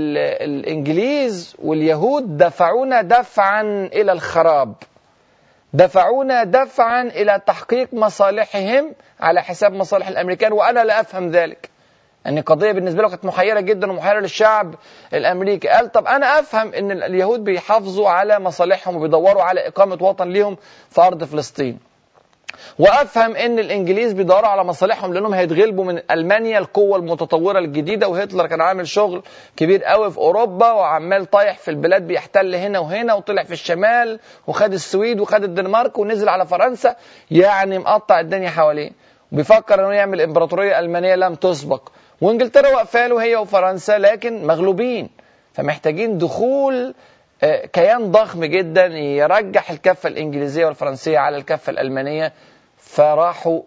الانجليز واليهود دفعونا دفعا الى الخراب دفعونا دفعا الى تحقيق مصالحهم على حساب مصالح الامريكان وانا لا افهم ذلك ان يعني قضيه بالنسبه له كانت محيره جدا ومحيره للشعب الامريكي قال طب انا افهم ان اليهود بيحافظوا على مصالحهم وبيدوروا على اقامه وطن ليهم في ارض فلسطين وافهم ان الانجليز بيدوروا على مصالحهم لانهم هيتغلبوا من المانيا القوه المتطوره الجديده وهتلر كان عامل شغل كبير قوي في اوروبا وعمال طايح في البلاد بيحتل هنا وهنا وطلع في الشمال وخد السويد وخد الدنمارك ونزل على فرنسا يعني مقطع الدنيا حواليه وبيفكر انه يعمل امبراطوريه المانيه لم تسبق وانجلترا واقفه له هي وفرنسا لكن مغلوبين فمحتاجين دخول كيان ضخم جدا يرجح الكفه الانجليزيه والفرنسيه على الكفه الالمانيه فراحوا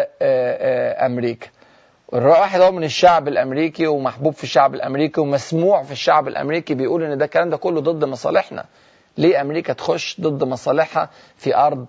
لامريكا الواحد هو من الشعب الامريكي ومحبوب في الشعب الامريكي ومسموع في الشعب الامريكي بيقول ان ده الكلام ده كله ضد مصالحنا ليه امريكا تخش ضد مصالحها في ارض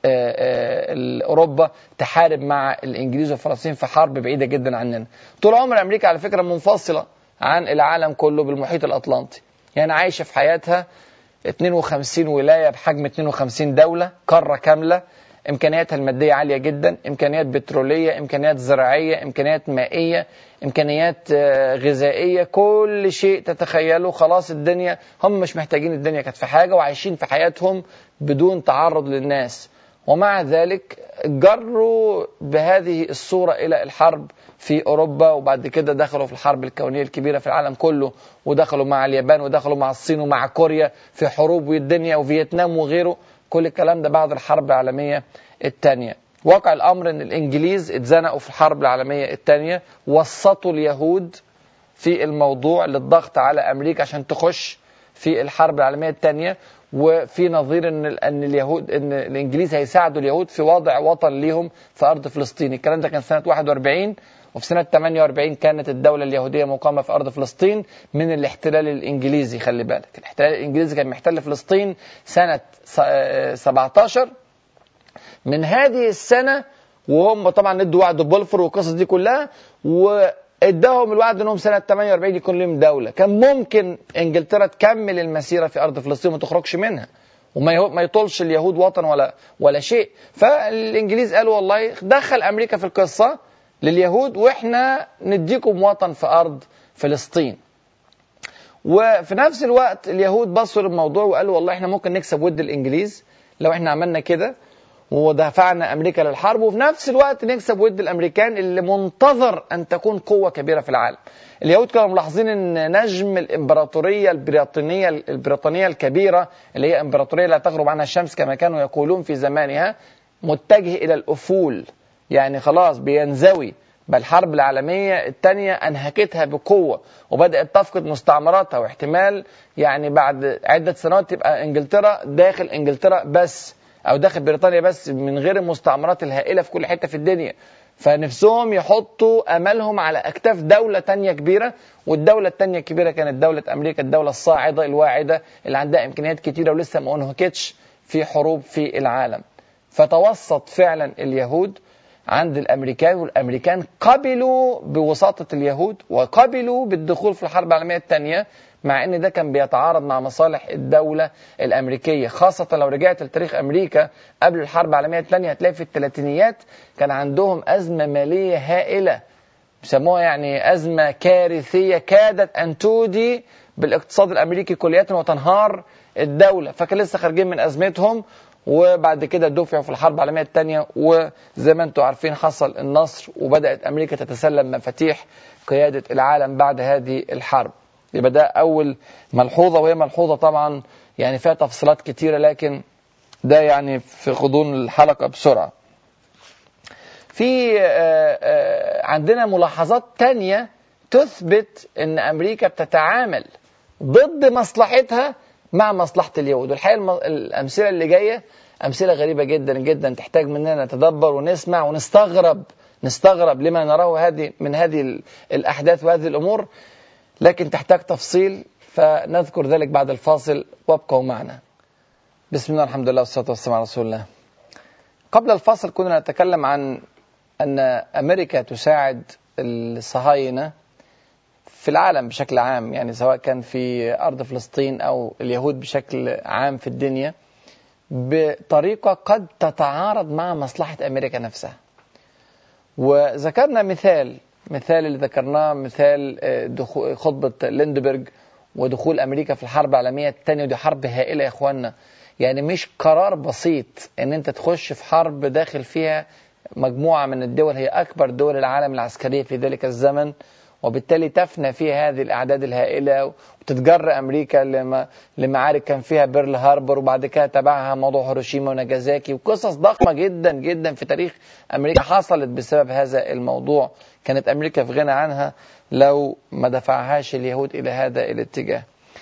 اوروبا تحارب مع الانجليز والفرنسيين في حرب بعيده جدا عننا طول عمر امريكا على فكره منفصله عن العالم كله بالمحيط الاطلنطي يعني عايشه في حياتها 52 ولايه بحجم 52 دوله قاره كامله امكانياتها الماديه عاليه جدا امكانيات بتروليه امكانيات زراعيه امكانيات مائيه امكانيات غذائيه كل شيء تتخيله خلاص الدنيا هم مش محتاجين الدنيا كانت في حاجه وعايشين في حياتهم بدون تعرض للناس ومع ذلك جروا بهذه الصورة إلى الحرب في أوروبا وبعد كده دخلوا في الحرب الكونية الكبيرة في العالم كله ودخلوا مع اليابان ودخلوا مع الصين ومع كوريا في حروب والدنيا وفيتنام وغيره كل الكلام ده بعد الحرب العالمية الثانية واقع الأمر أن الإنجليز اتزنقوا في الحرب العالمية الثانية وسطوا اليهود في الموضوع للضغط على أمريكا عشان تخش في الحرب العالمية الثانية وفي نظير ان ان اليهود ان الانجليز هيساعدوا اليهود في وضع وطن ليهم في ارض فلسطين الكلام ده كان سنه 41 وفي سنه 48 كانت الدوله اليهوديه مقامه في ارض فلسطين من الاحتلال الانجليزي خلي بالك الاحتلال الانجليزي كان محتل فلسطين سنه 17 من هذه السنه وهم طبعا ادوا وعد بولفور والقصص دي كلها و اداهم الوعد انهم سنه 48 يكون لهم دوله، كان ممكن انجلترا تكمل المسيره في ارض فلسطين وما تخرجش منها وما ما يطولش اليهود وطن ولا ولا شيء، فالانجليز قالوا والله دخل امريكا في القصه لليهود واحنا نديكم وطن في ارض فلسطين. وفي نفس الوقت اليهود بصوا للموضوع وقالوا والله احنا ممكن نكسب ود الانجليز لو احنا عملنا كده ودفعنا امريكا للحرب وفي نفس الوقت نكسب ود الامريكان اللي منتظر ان تكون قوه كبيره في العالم. اليهود كانوا ملاحظين ان نجم الامبراطوريه البريطانيه البريطانيه الكبيره اللي هي امبراطوريه لا تغرب عنها الشمس كما كانوا يقولون في زمانها متجه الى الافول يعني خلاص بينزوي بل الحرب العالمية الثانية أنهكتها بقوة وبدأت تفقد مستعمراتها واحتمال يعني بعد عدة سنوات تبقى إنجلترا داخل إنجلترا بس او داخل بريطانيا بس من غير المستعمرات الهائله في كل حته في الدنيا فنفسهم يحطوا املهم على اكتاف دوله تانية كبيره والدوله التانية الكبيره كانت دوله امريكا الدوله الصاعده الواعده اللي عندها امكانيات كتيره ولسه ما انهكتش في حروب في العالم فتوسط فعلا اليهود عند الامريكان والامريكان قبلوا بوساطه اليهود وقبلوا بالدخول في الحرب العالميه الثانيه مع ان ده كان بيتعارض مع مصالح الدوله الامريكيه خاصه لو رجعت لتاريخ امريكا قبل الحرب العالميه الثانيه هتلاقي في الثلاثينيات كان عندهم ازمه ماليه هائله بيسموها يعني ازمه كارثيه كادت ان تودي بالاقتصاد الامريكي كليا وتنهار الدوله فكان لسه خارجين من ازمتهم وبعد كده دفعوا في الحرب العالميه الثانيه وزي ما انتم عارفين حصل النصر وبدات امريكا تتسلم مفاتيح قياده العالم بعد هذه الحرب. يبقى ده أول ملحوظة وهي ملحوظة طبعا يعني فيها تفصيلات كتيرة لكن ده يعني في غضون الحلقة بسرعة في آه، آه، عندنا ملاحظات تانية تثبت ان امريكا بتتعامل ضد مصلحتها مع مصلحة اليهود والحقيقة الامثلة اللي جاية امثلة غريبة جدا جدا تحتاج مننا نتدبر ونسمع ونستغرب نستغرب لما نراه هذه من هذه الاحداث وهذه الامور لكن تحتاج تفصيل فنذكر ذلك بعد الفاصل وابقوا معنا بسم الله الحمد لله والصلاة والسلام على رسول الله قبل الفاصل كنا نتكلم عن أن أمريكا تساعد الصهاينة في العالم بشكل عام يعني سواء كان في أرض فلسطين أو اليهود بشكل عام في الدنيا بطريقة قد تتعارض مع مصلحة أمريكا نفسها وذكرنا مثال مثال اللي ذكرناه مثال آه، خطبة ليندبرج ودخول أمريكا في الحرب العالمية الثانية ودي حرب هائلة يا إخواننا يعني مش قرار بسيط ان انت تخش في حرب داخل فيها مجموعة من الدول هي أكبر دول العالم العسكرية في ذلك الزمن وبالتالي تفنى فيها هذه الأعداد الهائلة وتتجر أمريكا لما لمعارك كان فيها بيرل هاربر وبعد كده تبعها موضوع هيروشيما وناجازاكي وقصص ضخمة جدا جدا في تاريخ أمريكا حصلت بسبب هذا الموضوع كانت أمريكا في غنى عنها لو ما دفعهاش اليهود إلى هذا الاتجاه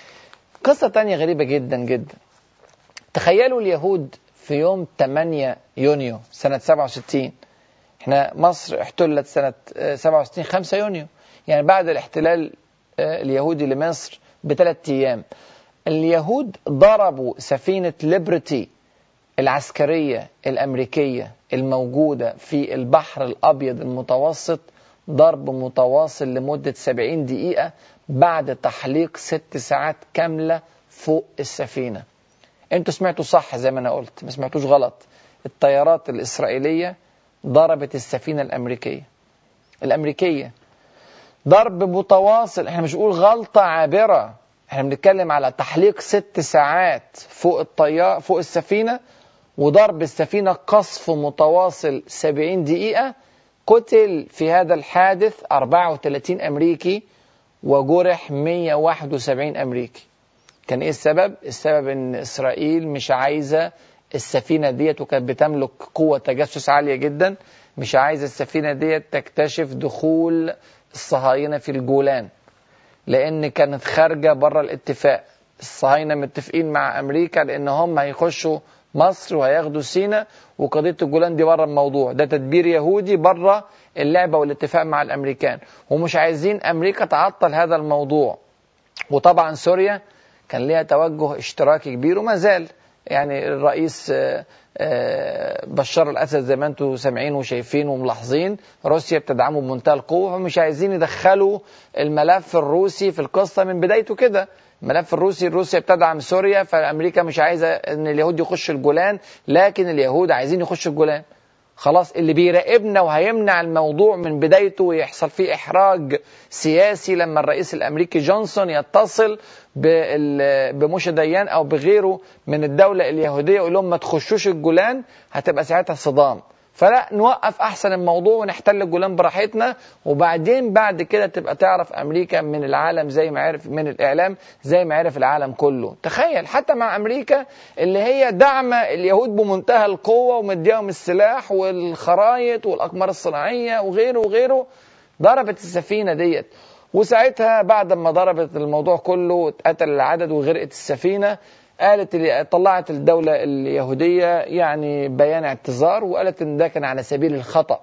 قصة تانية غريبة جدا جدا تخيلوا اليهود في يوم 8 يونيو سنة 67 احنا مصر احتلت سنة 67 5 يونيو يعني بعد الاحتلال آه، اليهودي لمصر بثلاث ايام اليهود ضربوا سفينة ليبرتي العسكرية الأمريكية الموجودة في البحر الأبيض المتوسط ضرب متواصل لمدة 70 دقيقة بعد تحليق ست ساعات كاملة فوق السفينة انتوا سمعتوا صح زي ما انا قلت ما سمعتوش غلط الطيارات الإسرائيلية ضربت السفينة الأمريكية الأمريكية ضرب متواصل احنا مش بنقول غلطة عابرة احنا بنتكلم على تحليق ست ساعات فوق الطيار فوق السفينة وضرب السفينة قصف متواصل 70 دقيقة قتل في هذا الحادث 34 أمريكي وجرح 171 أمريكي كان إيه السبب؟ السبب إن إسرائيل مش عايزة السفينة ديت وكانت بتملك قوة تجسس عالية جدا مش عايزة السفينة ديت تكتشف دخول الصهاينة في الجولان لأن كانت خارجة بره الاتفاق الصهاينة متفقين مع أمريكا لأن هم هيخشوا مصر وهياخدوا سينا وقضية الجولان دي بره الموضوع ده تدبير يهودي بره اللعبة والاتفاق مع الأمريكان ومش عايزين أمريكا تعطل هذا الموضوع وطبعا سوريا كان ليها توجه اشتراكي كبير وما زال يعني الرئيس آه، آه، بشار الاسد زي ما انتم سامعين وشايفين وملاحظين روسيا بتدعمه بمنتهى القوه فمش عايزين يدخلوا الملف الروسي في القصه من بدايته كده الملف الروسي روسيا بتدعم سوريا فامريكا مش عايزه ان اليهود يخشوا الجولان لكن اليهود عايزين يخشوا الجولان خلاص اللي بيراقبنا وهيمنع الموضوع من بدايته ويحصل فيه احراج سياسي لما الرئيس الامريكي جونسون يتصل بموشى ديان او بغيره من الدوله اليهوديه يقول لهم ما تخشوش الجولان هتبقى ساعتها صدام فلا نوقف احسن الموضوع ونحتل الجولان براحتنا وبعدين بعد كده تبقى تعرف امريكا من العالم زي ما عرف من الاعلام زي ما عرف العالم كله تخيل حتى مع امريكا اللي هي داعمه اليهود بمنتهى القوه ومديهم السلاح والخرايط والاقمار الصناعيه وغيره وغيره ضربت السفينه ديت وساعتها بعد ما ضربت الموضوع كله اتقتل العدد وغرقت السفينه قالت طلعت الدولة اليهودية يعني بيان اعتذار وقالت ان ده كان على سبيل الخطأ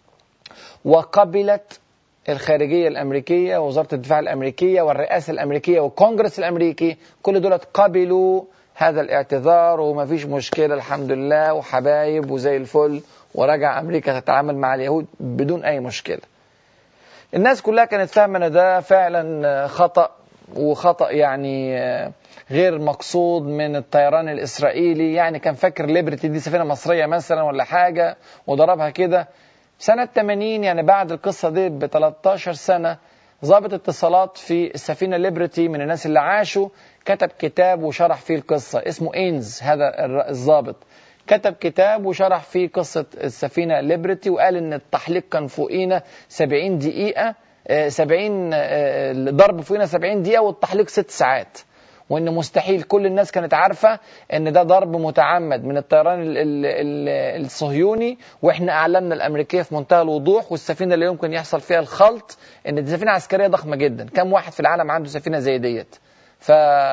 وقبلت الخارجية الأمريكية ووزارة الدفاع الأمريكية والرئاسة الأمريكية والكونجرس الأمريكي كل دول قبلوا هذا الاعتذار وما فيش مشكلة الحمد لله وحبايب وزي الفل ورجع أمريكا تتعامل مع اليهود بدون أي مشكلة الناس كلها كانت فاهمة أن ده فعلا خطأ وخطأ يعني غير مقصود من الطيران الإسرائيلي يعني كان فاكر ليبرتي دي سفينة مصرية مثلا ولا حاجة وضربها كده سنة 80 يعني بعد القصة دي ب 13 سنة ضابط اتصالات في السفينة ليبرتي من الناس اللي عاشوا كتب كتاب وشرح فيه القصة اسمه إينز هذا الضابط كتب كتاب وشرح فيه قصة السفينة ليبرتي وقال إن التحليق كان فوقينا 70 دقيقة 70 ضرب فوقنا 70 دقيقة والتحليق ست ساعات وان مستحيل كل الناس كانت عارفه ان ده ضرب متعمد من الطيران ال ال ال الصهيوني واحنا اعلامنا الامريكيه في منتهى الوضوح والسفينه اللي يمكن يحصل فيها الخلط ان دي سفينه عسكريه ضخمه جدا كم واحد في العالم عنده سفينه زي ديت ف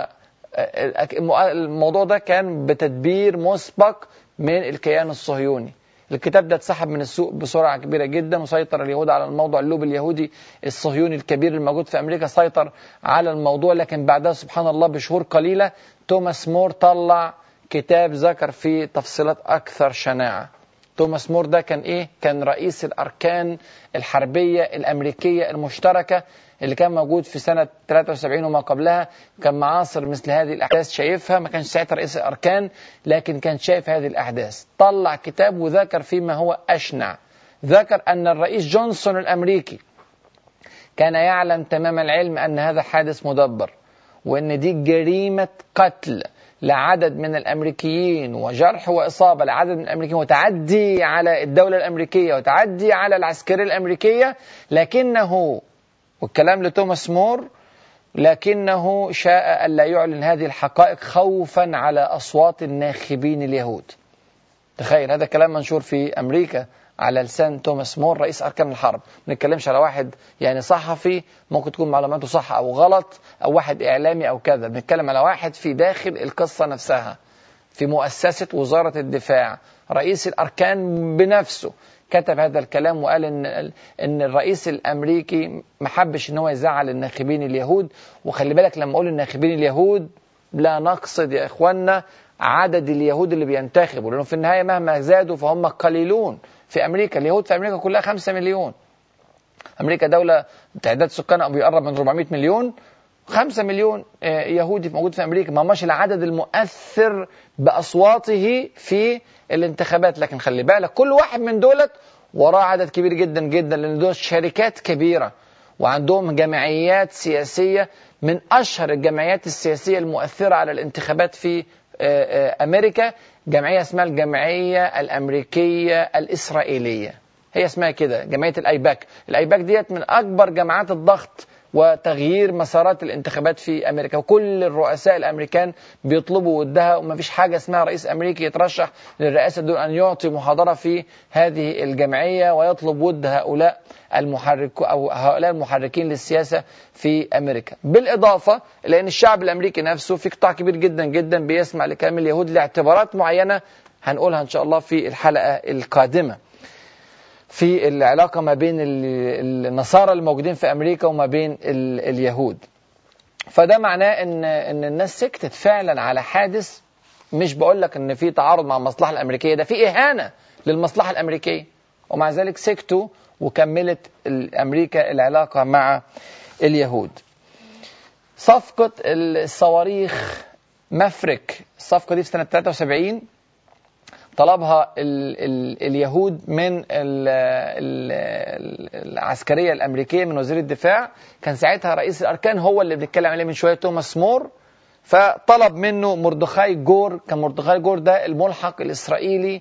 الموضوع ده كان بتدبير مسبق من الكيان الصهيوني الكتاب ده اتسحب من السوق بسرعه كبيره جدا وسيطر اليهود على الموضوع اللوب اليهودي الصهيوني الكبير الموجود في امريكا سيطر على الموضوع لكن بعدها سبحان الله بشهور قليله توماس مور طلع كتاب ذكر فيه تفصيلات اكثر شناعه توماس مور ده كان ايه كان رئيس الاركان الحربيه الامريكيه المشتركه اللي كان موجود في سنة 73 وما قبلها كان معاصر مثل هذه الأحداث شايفها ما كانش ساعتها رئيس الأركان لكن كان شايف هذه الأحداث طلع كتاب وذكر فيما هو أشنع ذكر أن الرئيس جونسون الأمريكي كان يعلم تمام العلم أن هذا حادث مدبر وأن دي جريمة قتل لعدد من الامريكيين وجرح واصابه لعدد من الامريكيين وتعدي على الدوله الامريكيه وتعدي على العسكريه الامريكيه لكنه والكلام لتوماس مور لكنه شاء ألا يعلن هذه الحقائق خوفا على أصوات الناخبين اليهود تخيل هذا كلام منشور في أمريكا على لسان توماس مور رئيس أركان الحرب ما نتكلمش على واحد يعني صحفي ممكن تكون معلوماته صح أو غلط أو واحد إعلامي أو كذا بنتكلم على واحد في داخل القصة نفسها في مؤسسة وزارة الدفاع رئيس الأركان بنفسه كتب هذا الكلام وقال ان ان الرئيس الامريكي ما حبش ان هو يزعل الناخبين اليهود وخلي بالك لما اقول الناخبين اليهود لا نقصد يا اخوانا عدد اليهود اللي بينتخبوا لانه في النهايه مهما زادوا فهم قليلون في امريكا اليهود في امريكا كلها 5 مليون امريكا دوله تعداد سكانها بيقرب من 400 مليون 5 مليون يهودي موجود في امريكا ما هماش العدد المؤثر باصواته في الانتخابات لكن خلي بالك كل واحد من دولت وراه عدد كبير جدا جدا لان دول شركات كبيره وعندهم جمعيات سياسيه من اشهر الجمعيات السياسيه المؤثره على الانتخابات في امريكا جمعيه اسمها الجمعيه الامريكيه الاسرائيليه هي اسمها كده جمعيه الايباك الايباك ديت من اكبر جماعات الضغط وتغيير مسارات الانتخابات في امريكا وكل الرؤساء الامريكان بيطلبوا ودها وما فيش حاجه اسمها رئيس امريكي يترشح للرئاسه دون ان يعطي محاضره في هذه الجمعيه ويطلب ود هؤلاء المحرك او هؤلاء المحركين للسياسه في امريكا بالاضافه لان الشعب الامريكي نفسه في قطاع كبير جدا جدا بيسمع لكلام اليهود لاعتبارات معينه هنقولها ان شاء الله في الحلقه القادمه في العلاقة ما بين النصارى الموجودين في أمريكا وما بين اليهود فده معناه ان ان الناس سكتت فعلا على حادث مش بقول لك ان في تعارض مع المصلحه الامريكيه ده في اهانه للمصلحه الامريكيه ومع ذلك سكتوا وكملت امريكا العلاقه مع اليهود صفقه الصواريخ مفرك الصفقه دي في سنه 73 طلبها ال ال اليهود من ال ال العسكريه الامريكيه من وزير الدفاع كان ساعتها رئيس الاركان هو اللي بنتكلم عليه من شويه توماس مور فطلب منه مردخاي جور كان مردخاي جور ده الملحق الاسرائيلي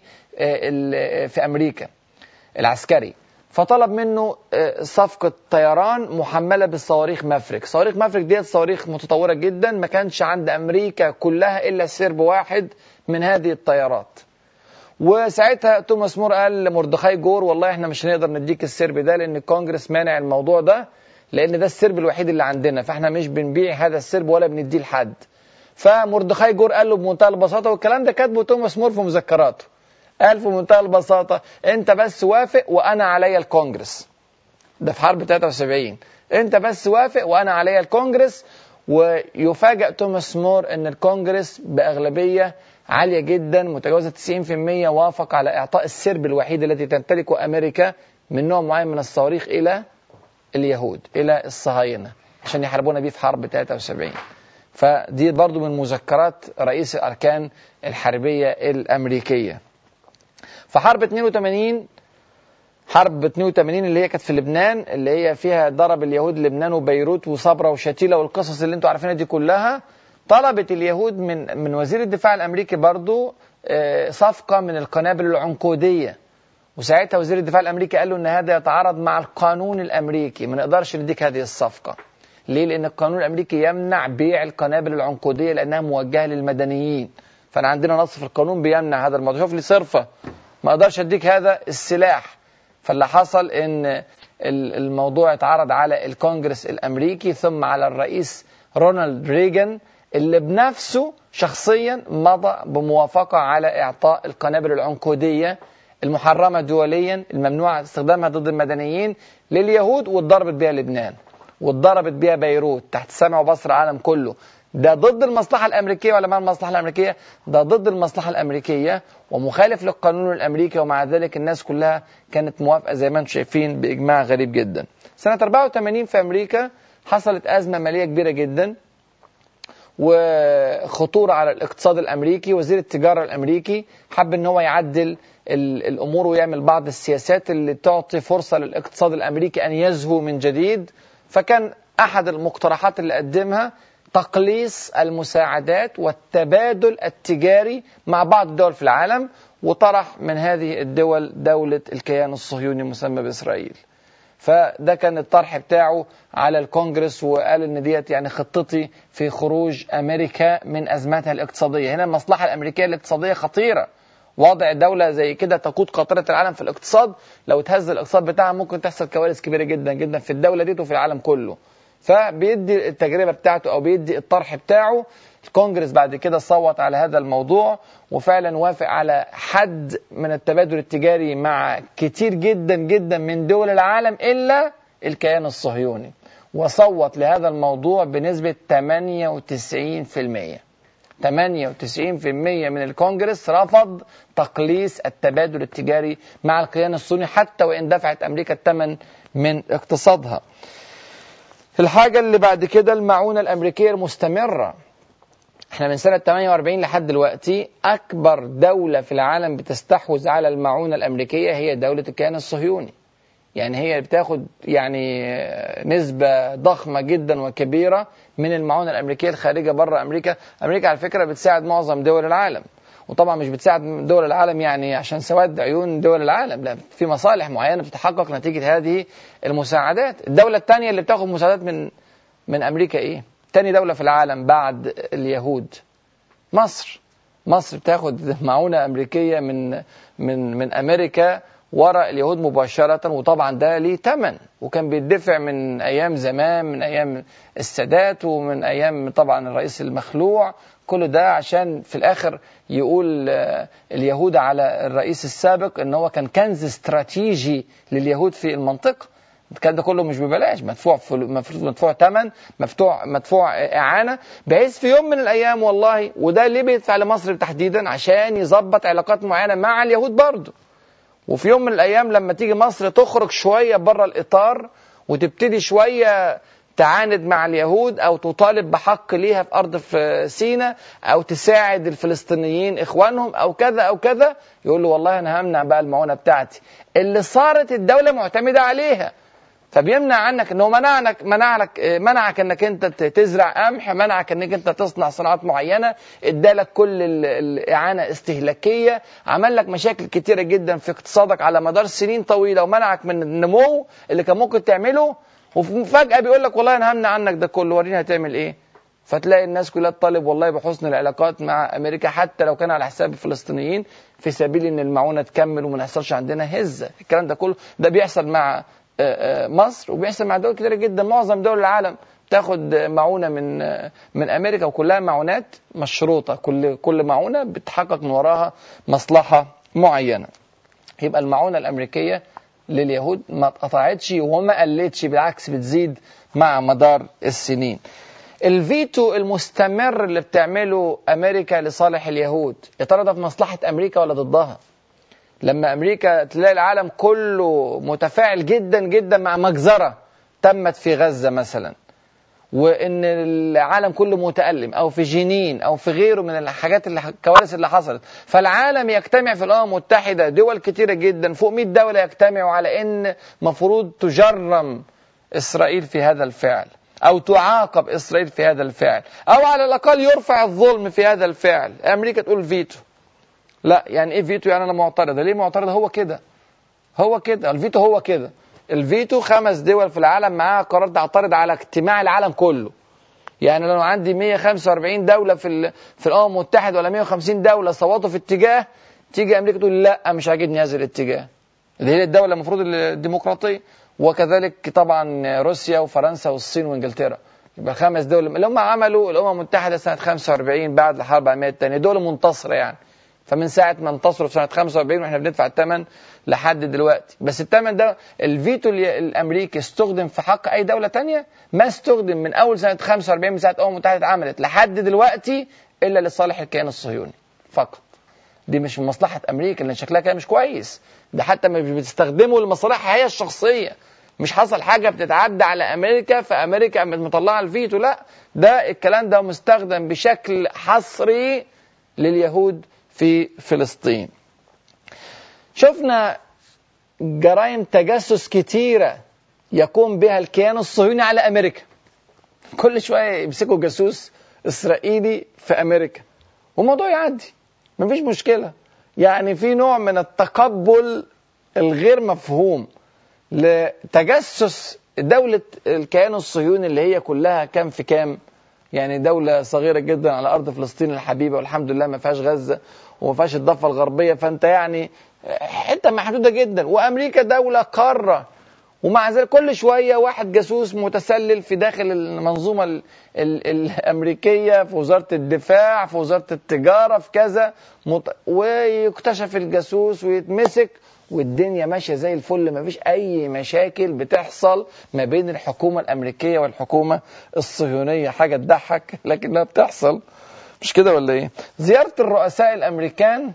في امريكا العسكري فطلب منه صفقة طيران محملة بالصواريخ مافريك صواريخ مافريك ديت صواريخ متطورة جدا ما كانش عند أمريكا كلها إلا سرب واحد من هذه الطيارات وساعتها توماس مور قال لمردخاي جور والله احنا مش هنقدر نديك السرب ده لان الكونجرس مانع الموضوع ده لان ده السرب الوحيد اللي عندنا فاحنا مش بنبيع هذا السرب ولا بنديه لحد فمردخاي جور قال له بمنتهى البساطه والكلام ده كاتبه توماس مور في مذكراته قال في منتهى البساطه انت بس وافق وانا عليا الكونجرس ده في حرب 73 انت بس وافق وانا عليا الكونجرس ويفاجئ توماس مور ان الكونجرس باغلبيه عاليه جدا متجاوزه 90% وافق على اعطاء السرب الوحيد التي تمتلكه امريكا من نوع معين من الصواريخ الى اليهود الى الصهاينه عشان يحاربونا بيه في حرب 73 فدي برضو من مذكرات رئيس الاركان الحربيه الامريكيه فحرب 82 حرب 82 اللي هي كانت في لبنان اللي هي فيها ضرب اليهود لبنان وبيروت وصبرا وشتيله والقصص اللي انتوا عارفينها دي كلها طلبت اليهود من من وزير الدفاع الامريكي برضو صفقه من القنابل العنقوديه وساعتها وزير الدفاع الامريكي قال له ان هذا يتعارض مع القانون الامريكي ما نقدرش نديك هذه الصفقه ليه لان القانون الامريكي يمنع بيع القنابل العنقوديه لانها موجهه للمدنيين فانا عندنا نص في القانون بيمنع هذا الموضوع شوف لي صرفه ما اقدرش اديك هذا السلاح فاللي حصل ان الموضوع اتعرض على الكونجرس الامريكي ثم على الرئيس رونالد ريغان اللي بنفسه شخصيا مضى بموافقة على إعطاء القنابل العنقودية المحرمة دوليا الممنوع استخدامها ضد المدنيين لليهود واتضربت بها لبنان واتضربت بها بيروت تحت سمع وبصر العالم كله ده ضد المصلحة الأمريكية ولا ما المصلحة الأمريكية ده ضد المصلحة الأمريكية ومخالف للقانون الأمريكي ومع ذلك الناس كلها كانت موافقة زي ما انتم شايفين بإجماع غريب جدا سنة 84 في أمريكا حصلت أزمة مالية كبيرة جدا وخطورة على الاقتصاد الأمريكي وزير التجارة الأمريكي حب أن هو يعدل الأمور ويعمل بعض السياسات اللي تعطي فرصة للاقتصاد الأمريكي أن يزهو من جديد فكان أحد المقترحات اللي قدمها تقليص المساعدات والتبادل التجاري مع بعض الدول في العالم وطرح من هذه الدول دولة الكيان الصهيوني المسمى بإسرائيل فده كان الطرح بتاعه على الكونجرس وقال ان ديت يعني خطتي في خروج امريكا من ازماتها الاقتصاديه هنا المصلحه الامريكيه الاقتصاديه خطيره وضع دولة زي كده تقود قاطرة العالم في الاقتصاد لو تهز الاقتصاد بتاعها ممكن تحصل كوارث كبيرة جدا جدا في الدولة دي وفي العالم كله فبيدي التجربة بتاعته أو بيدي الطرح بتاعه الكونجرس بعد كده صوت على هذا الموضوع وفعلا وافق على حد من التبادل التجاري مع كتير جدا جدا من دول العالم إلا الكيان الصهيوني وصوت لهذا الموضوع بنسبة 98% 98% من الكونجرس رفض تقليص التبادل التجاري مع الكيان الصهيوني حتى وإن دفعت أمريكا الثمن من اقتصادها الحاجة اللي بعد كده المعونة الأمريكية المستمرة احنا من سنة 48 لحد دلوقتي أكبر دولة في العالم بتستحوذ على المعونة الأمريكية هي دولة الكيان الصهيوني يعني هي بتاخد يعني نسبة ضخمة جدا وكبيرة من المعونة الأمريكية الخارجة بره أمريكا أمريكا على فكرة بتساعد معظم دول العالم وطبعا مش بتساعد دول العالم يعني عشان سواد عيون دول العالم لا في مصالح معينه بتتحقق نتيجه هذه المساعدات الدوله الثانيه اللي بتاخد مساعدات من من امريكا ايه تاني دوله في العالم بعد اليهود مصر مصر بتاخد معونه امريكيه من من من امريكا ورا اليهود مباشرة وطبعا ده ليه ثمن وكان بيدفع من أيام زمان من أيام السادات ومن أيام طبعا الرئيس المخلوع كل ده عشان في الآخر يقول اليهود على الرئيس السابق ان هو كان كنز استراتيجي لليهود في المنطقة الكلام ده كله مش ببلاش مدفوع مدفوع ثمن مدفوع مدفوع اعانه بحيث في يوم من الايام والله وده ليه بيدفع لمصر تحديدا عشان يظبط علاقات معينه مع اليهود برضه وفي يوم من الايام لما تيجي مصر تخرج شويه بره الاطار وتبتدي شويه تعاند مع اليهود او تطالب بحق ليها في ارض في سينا او تساعد الفلسطينيين اخوانهم او كذا او كذا يقول له والله انا همنع بقى المعونه بتاعتي اللي صارت الدوله معتمده عليها فبيمنع عنك انه منعك منعك منعك انك انت تزرع قمح منعك انك انت تصنع صناعات معينه ادالك كل الاعانه استهلاكيه عمل لك مشاكل كتيره جدا في اقتصادك على مدار سنين طويله ومنعك من النمو اللي كان ممكن تعمله وفجاه بيقول لك والله انا همنع عنك ده كله وريني هتعمل ايه فتلاقي الناس كلها تطالب والله بحسن العلاقات مع امريكا حتى لو كان على حساب الفلسطينيين في سبيل ان المعونه تكمل وما يحصلش عندنا هزه الكلام ده كله ده بيحصل مع مصر وبيحصل مع دول كتيرة جدا معظم دول العالم تاخد معونة من من أمريكا وكلها معونات مشروطة كل كل معونة بتحقق من وراها مصلحة معينة يبقى المعونة الأمريكية لليهود ما اتقطعتش وما قلتش بالعكس بتزيد مع مدار السنين الفيتو المستمر اللي بتعمله أمريكا لصالح اليهود يا ترى ده في مصلحة أمريكا ولا ضدها؟ لما امريكا تلاقي العالم كله متفاعل جدا جدا مع مجزره تمت في غزه مثلا وان العالم كله متالم او في جنين او في غيره من الحاجات اللي الكوارث اللي حصلت فالعالم يجتمع في الامم المتحده دول كتيره جدا فوق 100 دوله يجتمعوا على ان مفروض تجرم اسرائيل في هذا الفعل او تعاقب اسرائيل في هذا الفعل او على الاقل يرفع الظلم في هذا الفعل امريكا تقول فيتو لا يعني ايه فيتو يعني انا معترضه ليه معترضه هو كده هو كده الفيتو هو كده الفيتو خمس دول في العالم معاها قرار تعترض على اجتماع العالم كله يعني لو عندي 145 دولة في في الأمم المتحدة ولا 150 دولة صوتوا في اتجاه تيجي أمريكا تقول لا مش عاجبني هذا الاتجاه اللي هي الدولة المفروض الديمقراطية وكذلك طبعا روسيا وفرنسا والصين وانجلترا يبقى خمس دول اللي هم عملوا الامم المتحده سنه 45 بعد الحرب العالميه الثانيه دول منتصره يعني فمن ساعه ما انتصروا في سنه 45 واحنا بندفع الثمن لحد دلوقتي بس الثمن ده الفيتو الامريكي استخدم في حق اي دوله ثانيه ما استخدم من اول سنه 45 من ساعه الامم المتحده اتعملت لحد دلوقتي الا لصالح الكيان الصهيوني فقط دي مش من مصلحه امريكا لان شكلها كده مش كويس ده حتى مش بتستخدمه لمصالحها هي الشخصيه مش حصل حاجه بتتعدى على امريكا فامريكا قامت مطلعه الفيتو لا ده الكلام ده مستخدم بشكل حصري لليهود في فلسطين شفنا جرائم تجسس كتيرة يقوم بها الكيان الصهيوني على أمريكا كل شوية يمسكوا جاسوس إسرائيلي في أمريكا والموضوع يعدي مفيش مشكلة يعني في نوع من التقبل الغير مفهوم لتجسس دولة الكيان الصهيوني اللي هي كلها كام في كام يعني دولة صغيرة جدا على أرض فلسطين الحبيبة والحمد لله ما فيهاش غزة وما فيهاش الضفة الغربية فأنت يعني حتة محدودة جدا وأمريكا دولة قارة ومع ذلك كل شوية واحد جاسوس متسلل في داخل المنظومة ال ال الأمريكية في وزارة الدفاع في وزارة التجارة في كذا ويكتشف الجاسوس ويتمسك والدنيا ماشيه زي الفل ما فيش اي مشاكل بتحصل ما بين الحكومه الامريكيه والحكومه الصهيونيه حاجه تضحك لكنها بتحصل مش كده ولا ايه زياره الرؤساء الامريكان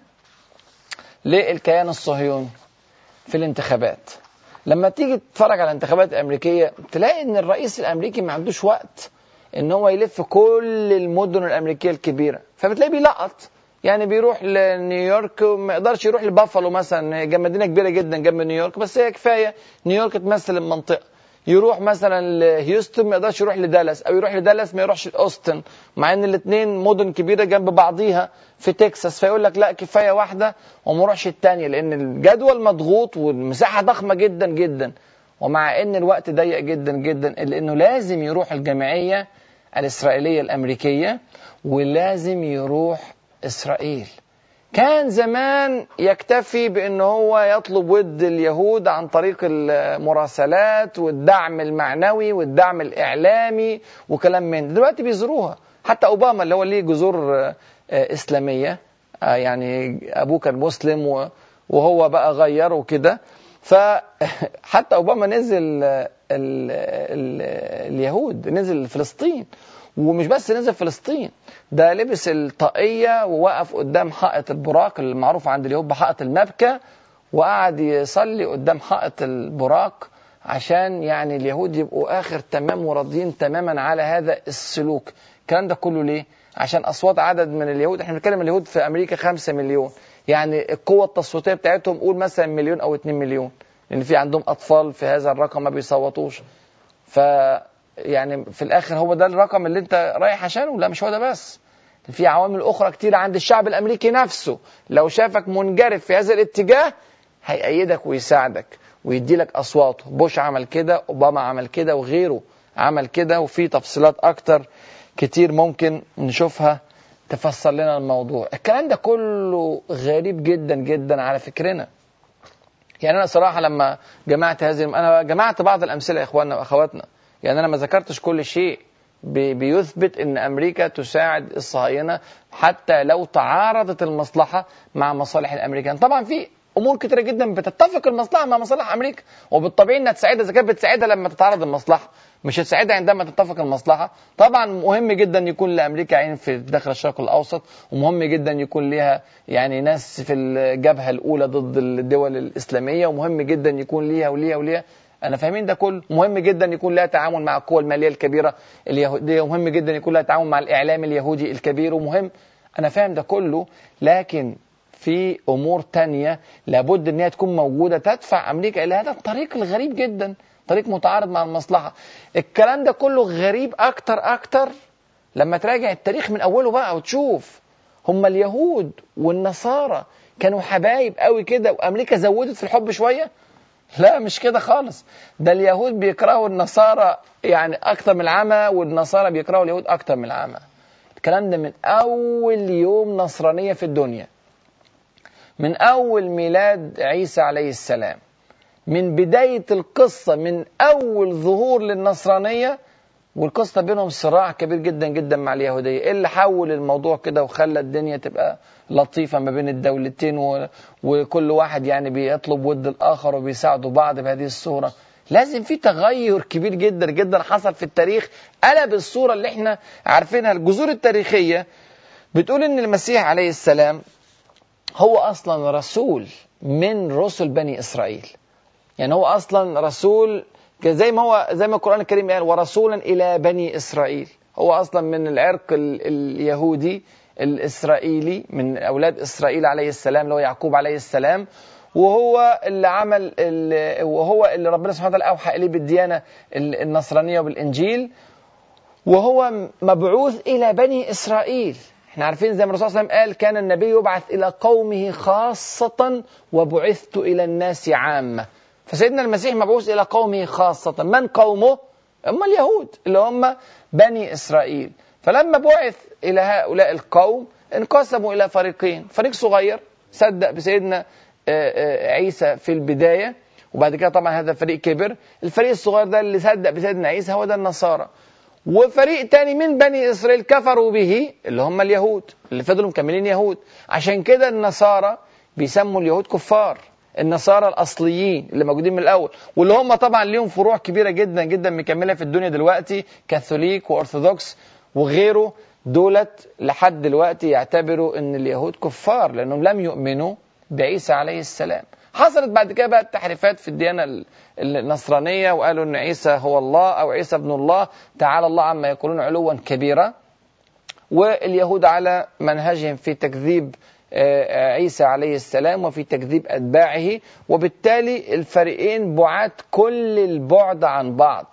للكيان الصهيوني في الانتخابات لما تيجي تتفرج على الانتخابات الامريكيه تلاقي ان الرئيس الامريكي ما عندوش وقت ان هو يلف كل المدن الامريكيه الكبيره فبتلاقيه بيلقط يعني بيروح لنيويورك وما يقدرش يروح لبافالو مثلا جنب مدينه كبيره جدا جنب نيويورك بس هي كفايه نيويورك تمثل المنطقه يروح مثلا لهيوستن ما يقدرش يروح لدالاس او يروح لدالاس ما يروحش لاوستن مع ان الاثنين مدن كبيره جنب بعضيها في تكساس فيقول لك لا كفايه واحده وما اروحش الثانيه لان الجدول مضغوط والمساحه ضخمه جدا جدا ومع ان الوقت ضيق جدا جدا الا انه لازم يروح الجمعيه الاسرائيليه الامريكيه ولازم يروح إسرائيل كان زمان يكتفي بأن هو يطلب ود اليهود عن طريق المراسلات والدعم المعنوي والدعم الإعلامي وكلام من دلوقتي بيزوروها حتى أوباما اللي هو ليه جذور إسلامية يعني أبوه كان مسلم وهو بقى غير وكده فحتى أوباما نزل ال ال اليهود نزل فلسطين ومش بس نزل فلسطين ده لبس الطاقية ووقف قدام حائط البراق المعروف عند اليهود بحائط المبكى وقعد يصلي قدام حائط البراق عشان يعني اليهود يبقوا آخر تمام وراضيين تماما على هذا السلوك الكلام ده كله ليه؟ عشان أصوات عدد من اليهود احنا بنتكلم اليهود في أمريكا خمسة مليون يعني القوة التصويتية بتاعتهم قول مثلا مليون أو اتنين مليون لأن في عندهم أطفال في هذا الرقم ما بيصوتوش ف يعني في الاخر هو ده الرقم اللي انت رايح عشانه لا مش هو ده بس في عوامل اخرى كتير عند الشعب الامريكي نفسه لو شافك منجرف في هذا الاتجاه هيأيدك ويساعدك ويدي لك اصواته بوش عمل كده اوباما عمل كده وغيره عمل كده وفي تفصيلات اكتر كتير ممكن نشوفها تفسر لنا الموضوع الكلام ده كله غريب جدا جدا على فكرنا يعني انا صراحه لما جمعت هذه انا جمعت بعض الامثله يا اخواننا واخواتنا يعني انا ما ذكرتش كل شيء بيثبت ان امريكا تساعد الصهاينه حتى لو تعارضت المصلحه مع مصالح الامريكان طبعا في امور كتيره جدا بتتفق المصلحه مع مصالح امريكا وبالطبيعي انها تساعدها اذا كانت بتساعدها لما تتعارض المصلحه مش هتساعدها عندما تتفق المصلحه طبعا مهم جدا يكون لامريكا عين في داخل الشرق الاوسط ومهم جدا يكون ليها يعني ناس في الجبهه الاولى ضد الدول الاسلاميه ومهم جدا يكون ليها وليها وليها انا فاهمين ده كله مهم جدا يكون لها تعاون مع القوى الماليه الكبيره اليهوديه ومهم جدا يكون لها تعاون مع الاعلام اليهودي الكبير ومهم انا فاهم ده كله لكن في امور تانية لابد ان هي تكون موجوده تدفع امريكا الى هذا الطريق الغريب جدا طريق متعارض مع المصلحه الكلام ده كله غريب اكتر اكتر لما تراجع التاريخ من اوله بقى وتشوف هم اليهود والنصارى كانوا حبايب قوي كده وامريكا زودت في الحب شويه لا مش كده خالص ده اليهود بيكرهوا النصارى يعني أكثر من العمى والنصارى بيكرهوا اليهود أكثر من العمى الكلام ده من أول يوم نصرانية في الدنيا من أول ميلاد عيسى عليه السلام من بداية القصة من أول ظهور للنصرانية والقصة بينهم صراع كبير جدا جدا مع اليهودية إيه اللي حول الموضوع كده وخلى الدنيا تبقى لطيفة ما بين الدولتين و... وكل واحد يعني بيطلب ود الآخر وبيساعدوا بعض بهذه الصورة لازم في تغير كبير جدا جدا حصل في التاريخ قلب الصورة اللي احنا عارفينها الجذور التاريخية بتقول ان المسيح عليه السلام هو اصلا رسول من رسل بني اسرائيل يعني هو اصلا رسول زي ما هو زي ما القران الكريم قال ورسولا الى بني اسرائيل هو اصلا من العرق اليهودي الاسرائيلي من اولاد اسرائيل عليه السلام اللي هو يعقوب عليه السلام وهو اللي عمل اللي وهو اللي ربنا سبحانه وتعالى اوحى اليه بالديانه النصرانيه وبالانجيل وهو مبعوث الى بني اسرائيل احنا عارفين زي ما الرسول صلى الله عليه وسلم قال كان النبي يبعث الى قومه خاصه وبعثت الى الناس عامه فسيدنا المسيح مبعوث الى قومه خاصه من قومه هم اليهود اللي هم بني اسرائيل فلما بعث الى هؤلاء القوم انقسموا الى فريقين فريق صغير صدق بسيدنا عيسى في البدايه وبعد كده طبعا هذا الفريق كبر الفريق الصغير ده اللي صدق بسيدنا عيسى هو ده النصارى وفريق تاني من بني اسرائيل كفروا به اللي هم اليهود اللي فضلوا مكملين يهود عشان كده النصارى بيسموا اليهود كفار النصارى الاصليين اللي موجودين من الاول واللي هم طبعا ليهم فروع كبيره جدا جدا مكمله في الدنيا دلوقتي كاثوليك وارثوذكس وغيره دولت لحد دلوقتي يعتبروا ان اليهود كفار لانهم لم يؤمنوا بعيسى عليه السلام حصلت بعد كده بقى التحريفات في الديانة النصرانية وقالوا أن عيسى هو الله أو عيسى ابن الله تعالى الله عما يقولون علوا كبيرا واليهود على منهجهم في تكذيب عيسى عليه السلام وفي تكذيب أتباعه وبالتالي الفريقين بعاد كل البعد عن بعض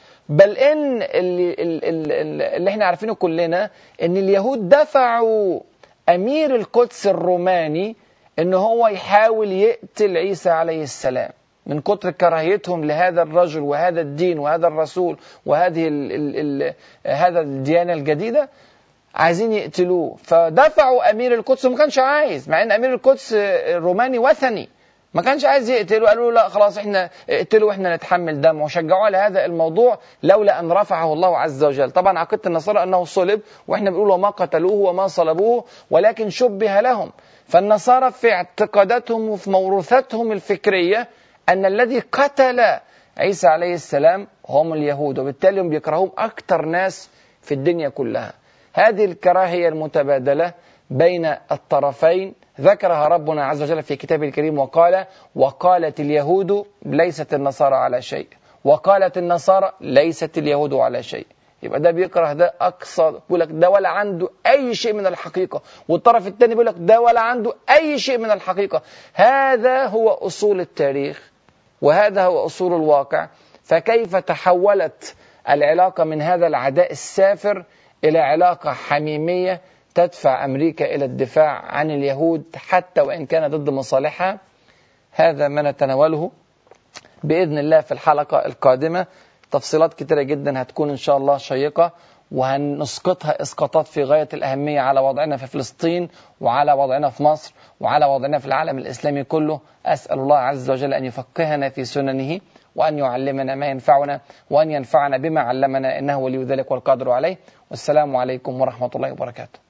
بل ان اللي, اللي, اللي احنا عارفينه كلنا ان اليهود دفعوا امير القدس الروماني ان هو يحاول يقتل عيسى عليه السلام من كتر كراهيتهم لهذا الرجل وهذا الدين وهذا الرسول وهذه ال ال ال هذا الديانه الجديده عايزين يقتلوه فدفعوا امير القدس وما كانش عايز مع ان امير القدس الروماني وثني ما كانش عايز يقتله قالوا له لا خلاص احنا اقتلوا واحنا نتحمل دم وشجعوه على هذا الموضوع لولا ان رفعه الله عز وجل طبعا عقيده النصارى انه صلب واحنا بنقول وما قتلوه وما صلبوه ولكن شبه لهم فالنصارى في اعتقاداتهم وفي موروثاتهم الفكريه ان الذي قتل عيسى عليه السلام هم اليهود وبالتالي هم بيكرهون اكثر ناس في الدنيا كلها هذه الكراهيه المتبادله بين الطرفين ذكرها ربنا عز وجل في كتابه الكريم وقال وقالت اليهود ليست النصارى على شيء وقالت النصارى ليست اليهود على شيء يبقى ده بيكره ده اقصى بيقول لك ده ولا عنده اي شيء من الحقيقه والطرف الثاني بيقول لك ده ولا عنده اي شيء من الحقيقه هذا هو اصول التاريخ وهذا هو اصول الواقع فكيف تحولت العلاقه من هذا العداء السافر الى علاقه حميميه تدفع امريكا الى الدفاع عن اليهود حتى وان كان ضد مصالحها هذا ما نتناوله باذن الله في الحلقه القادمه تفصيلات كتيره جدا هتكون ان شاء الله شيقه وهنسقطها اسقاطات في غايه الاهميه على وضعنا في فلسطين وعلى وضعنا في مصر وعلى وضعنا في العالم الاسلامي كله اسال الله عز وجل ان يفقهنا في سننه وان يعلمنا ما ينفعنا وان ينفعنا بما علمنا انه ولي ذلك والقادر عليه والسلام عليكم ورحمه الله وبركاته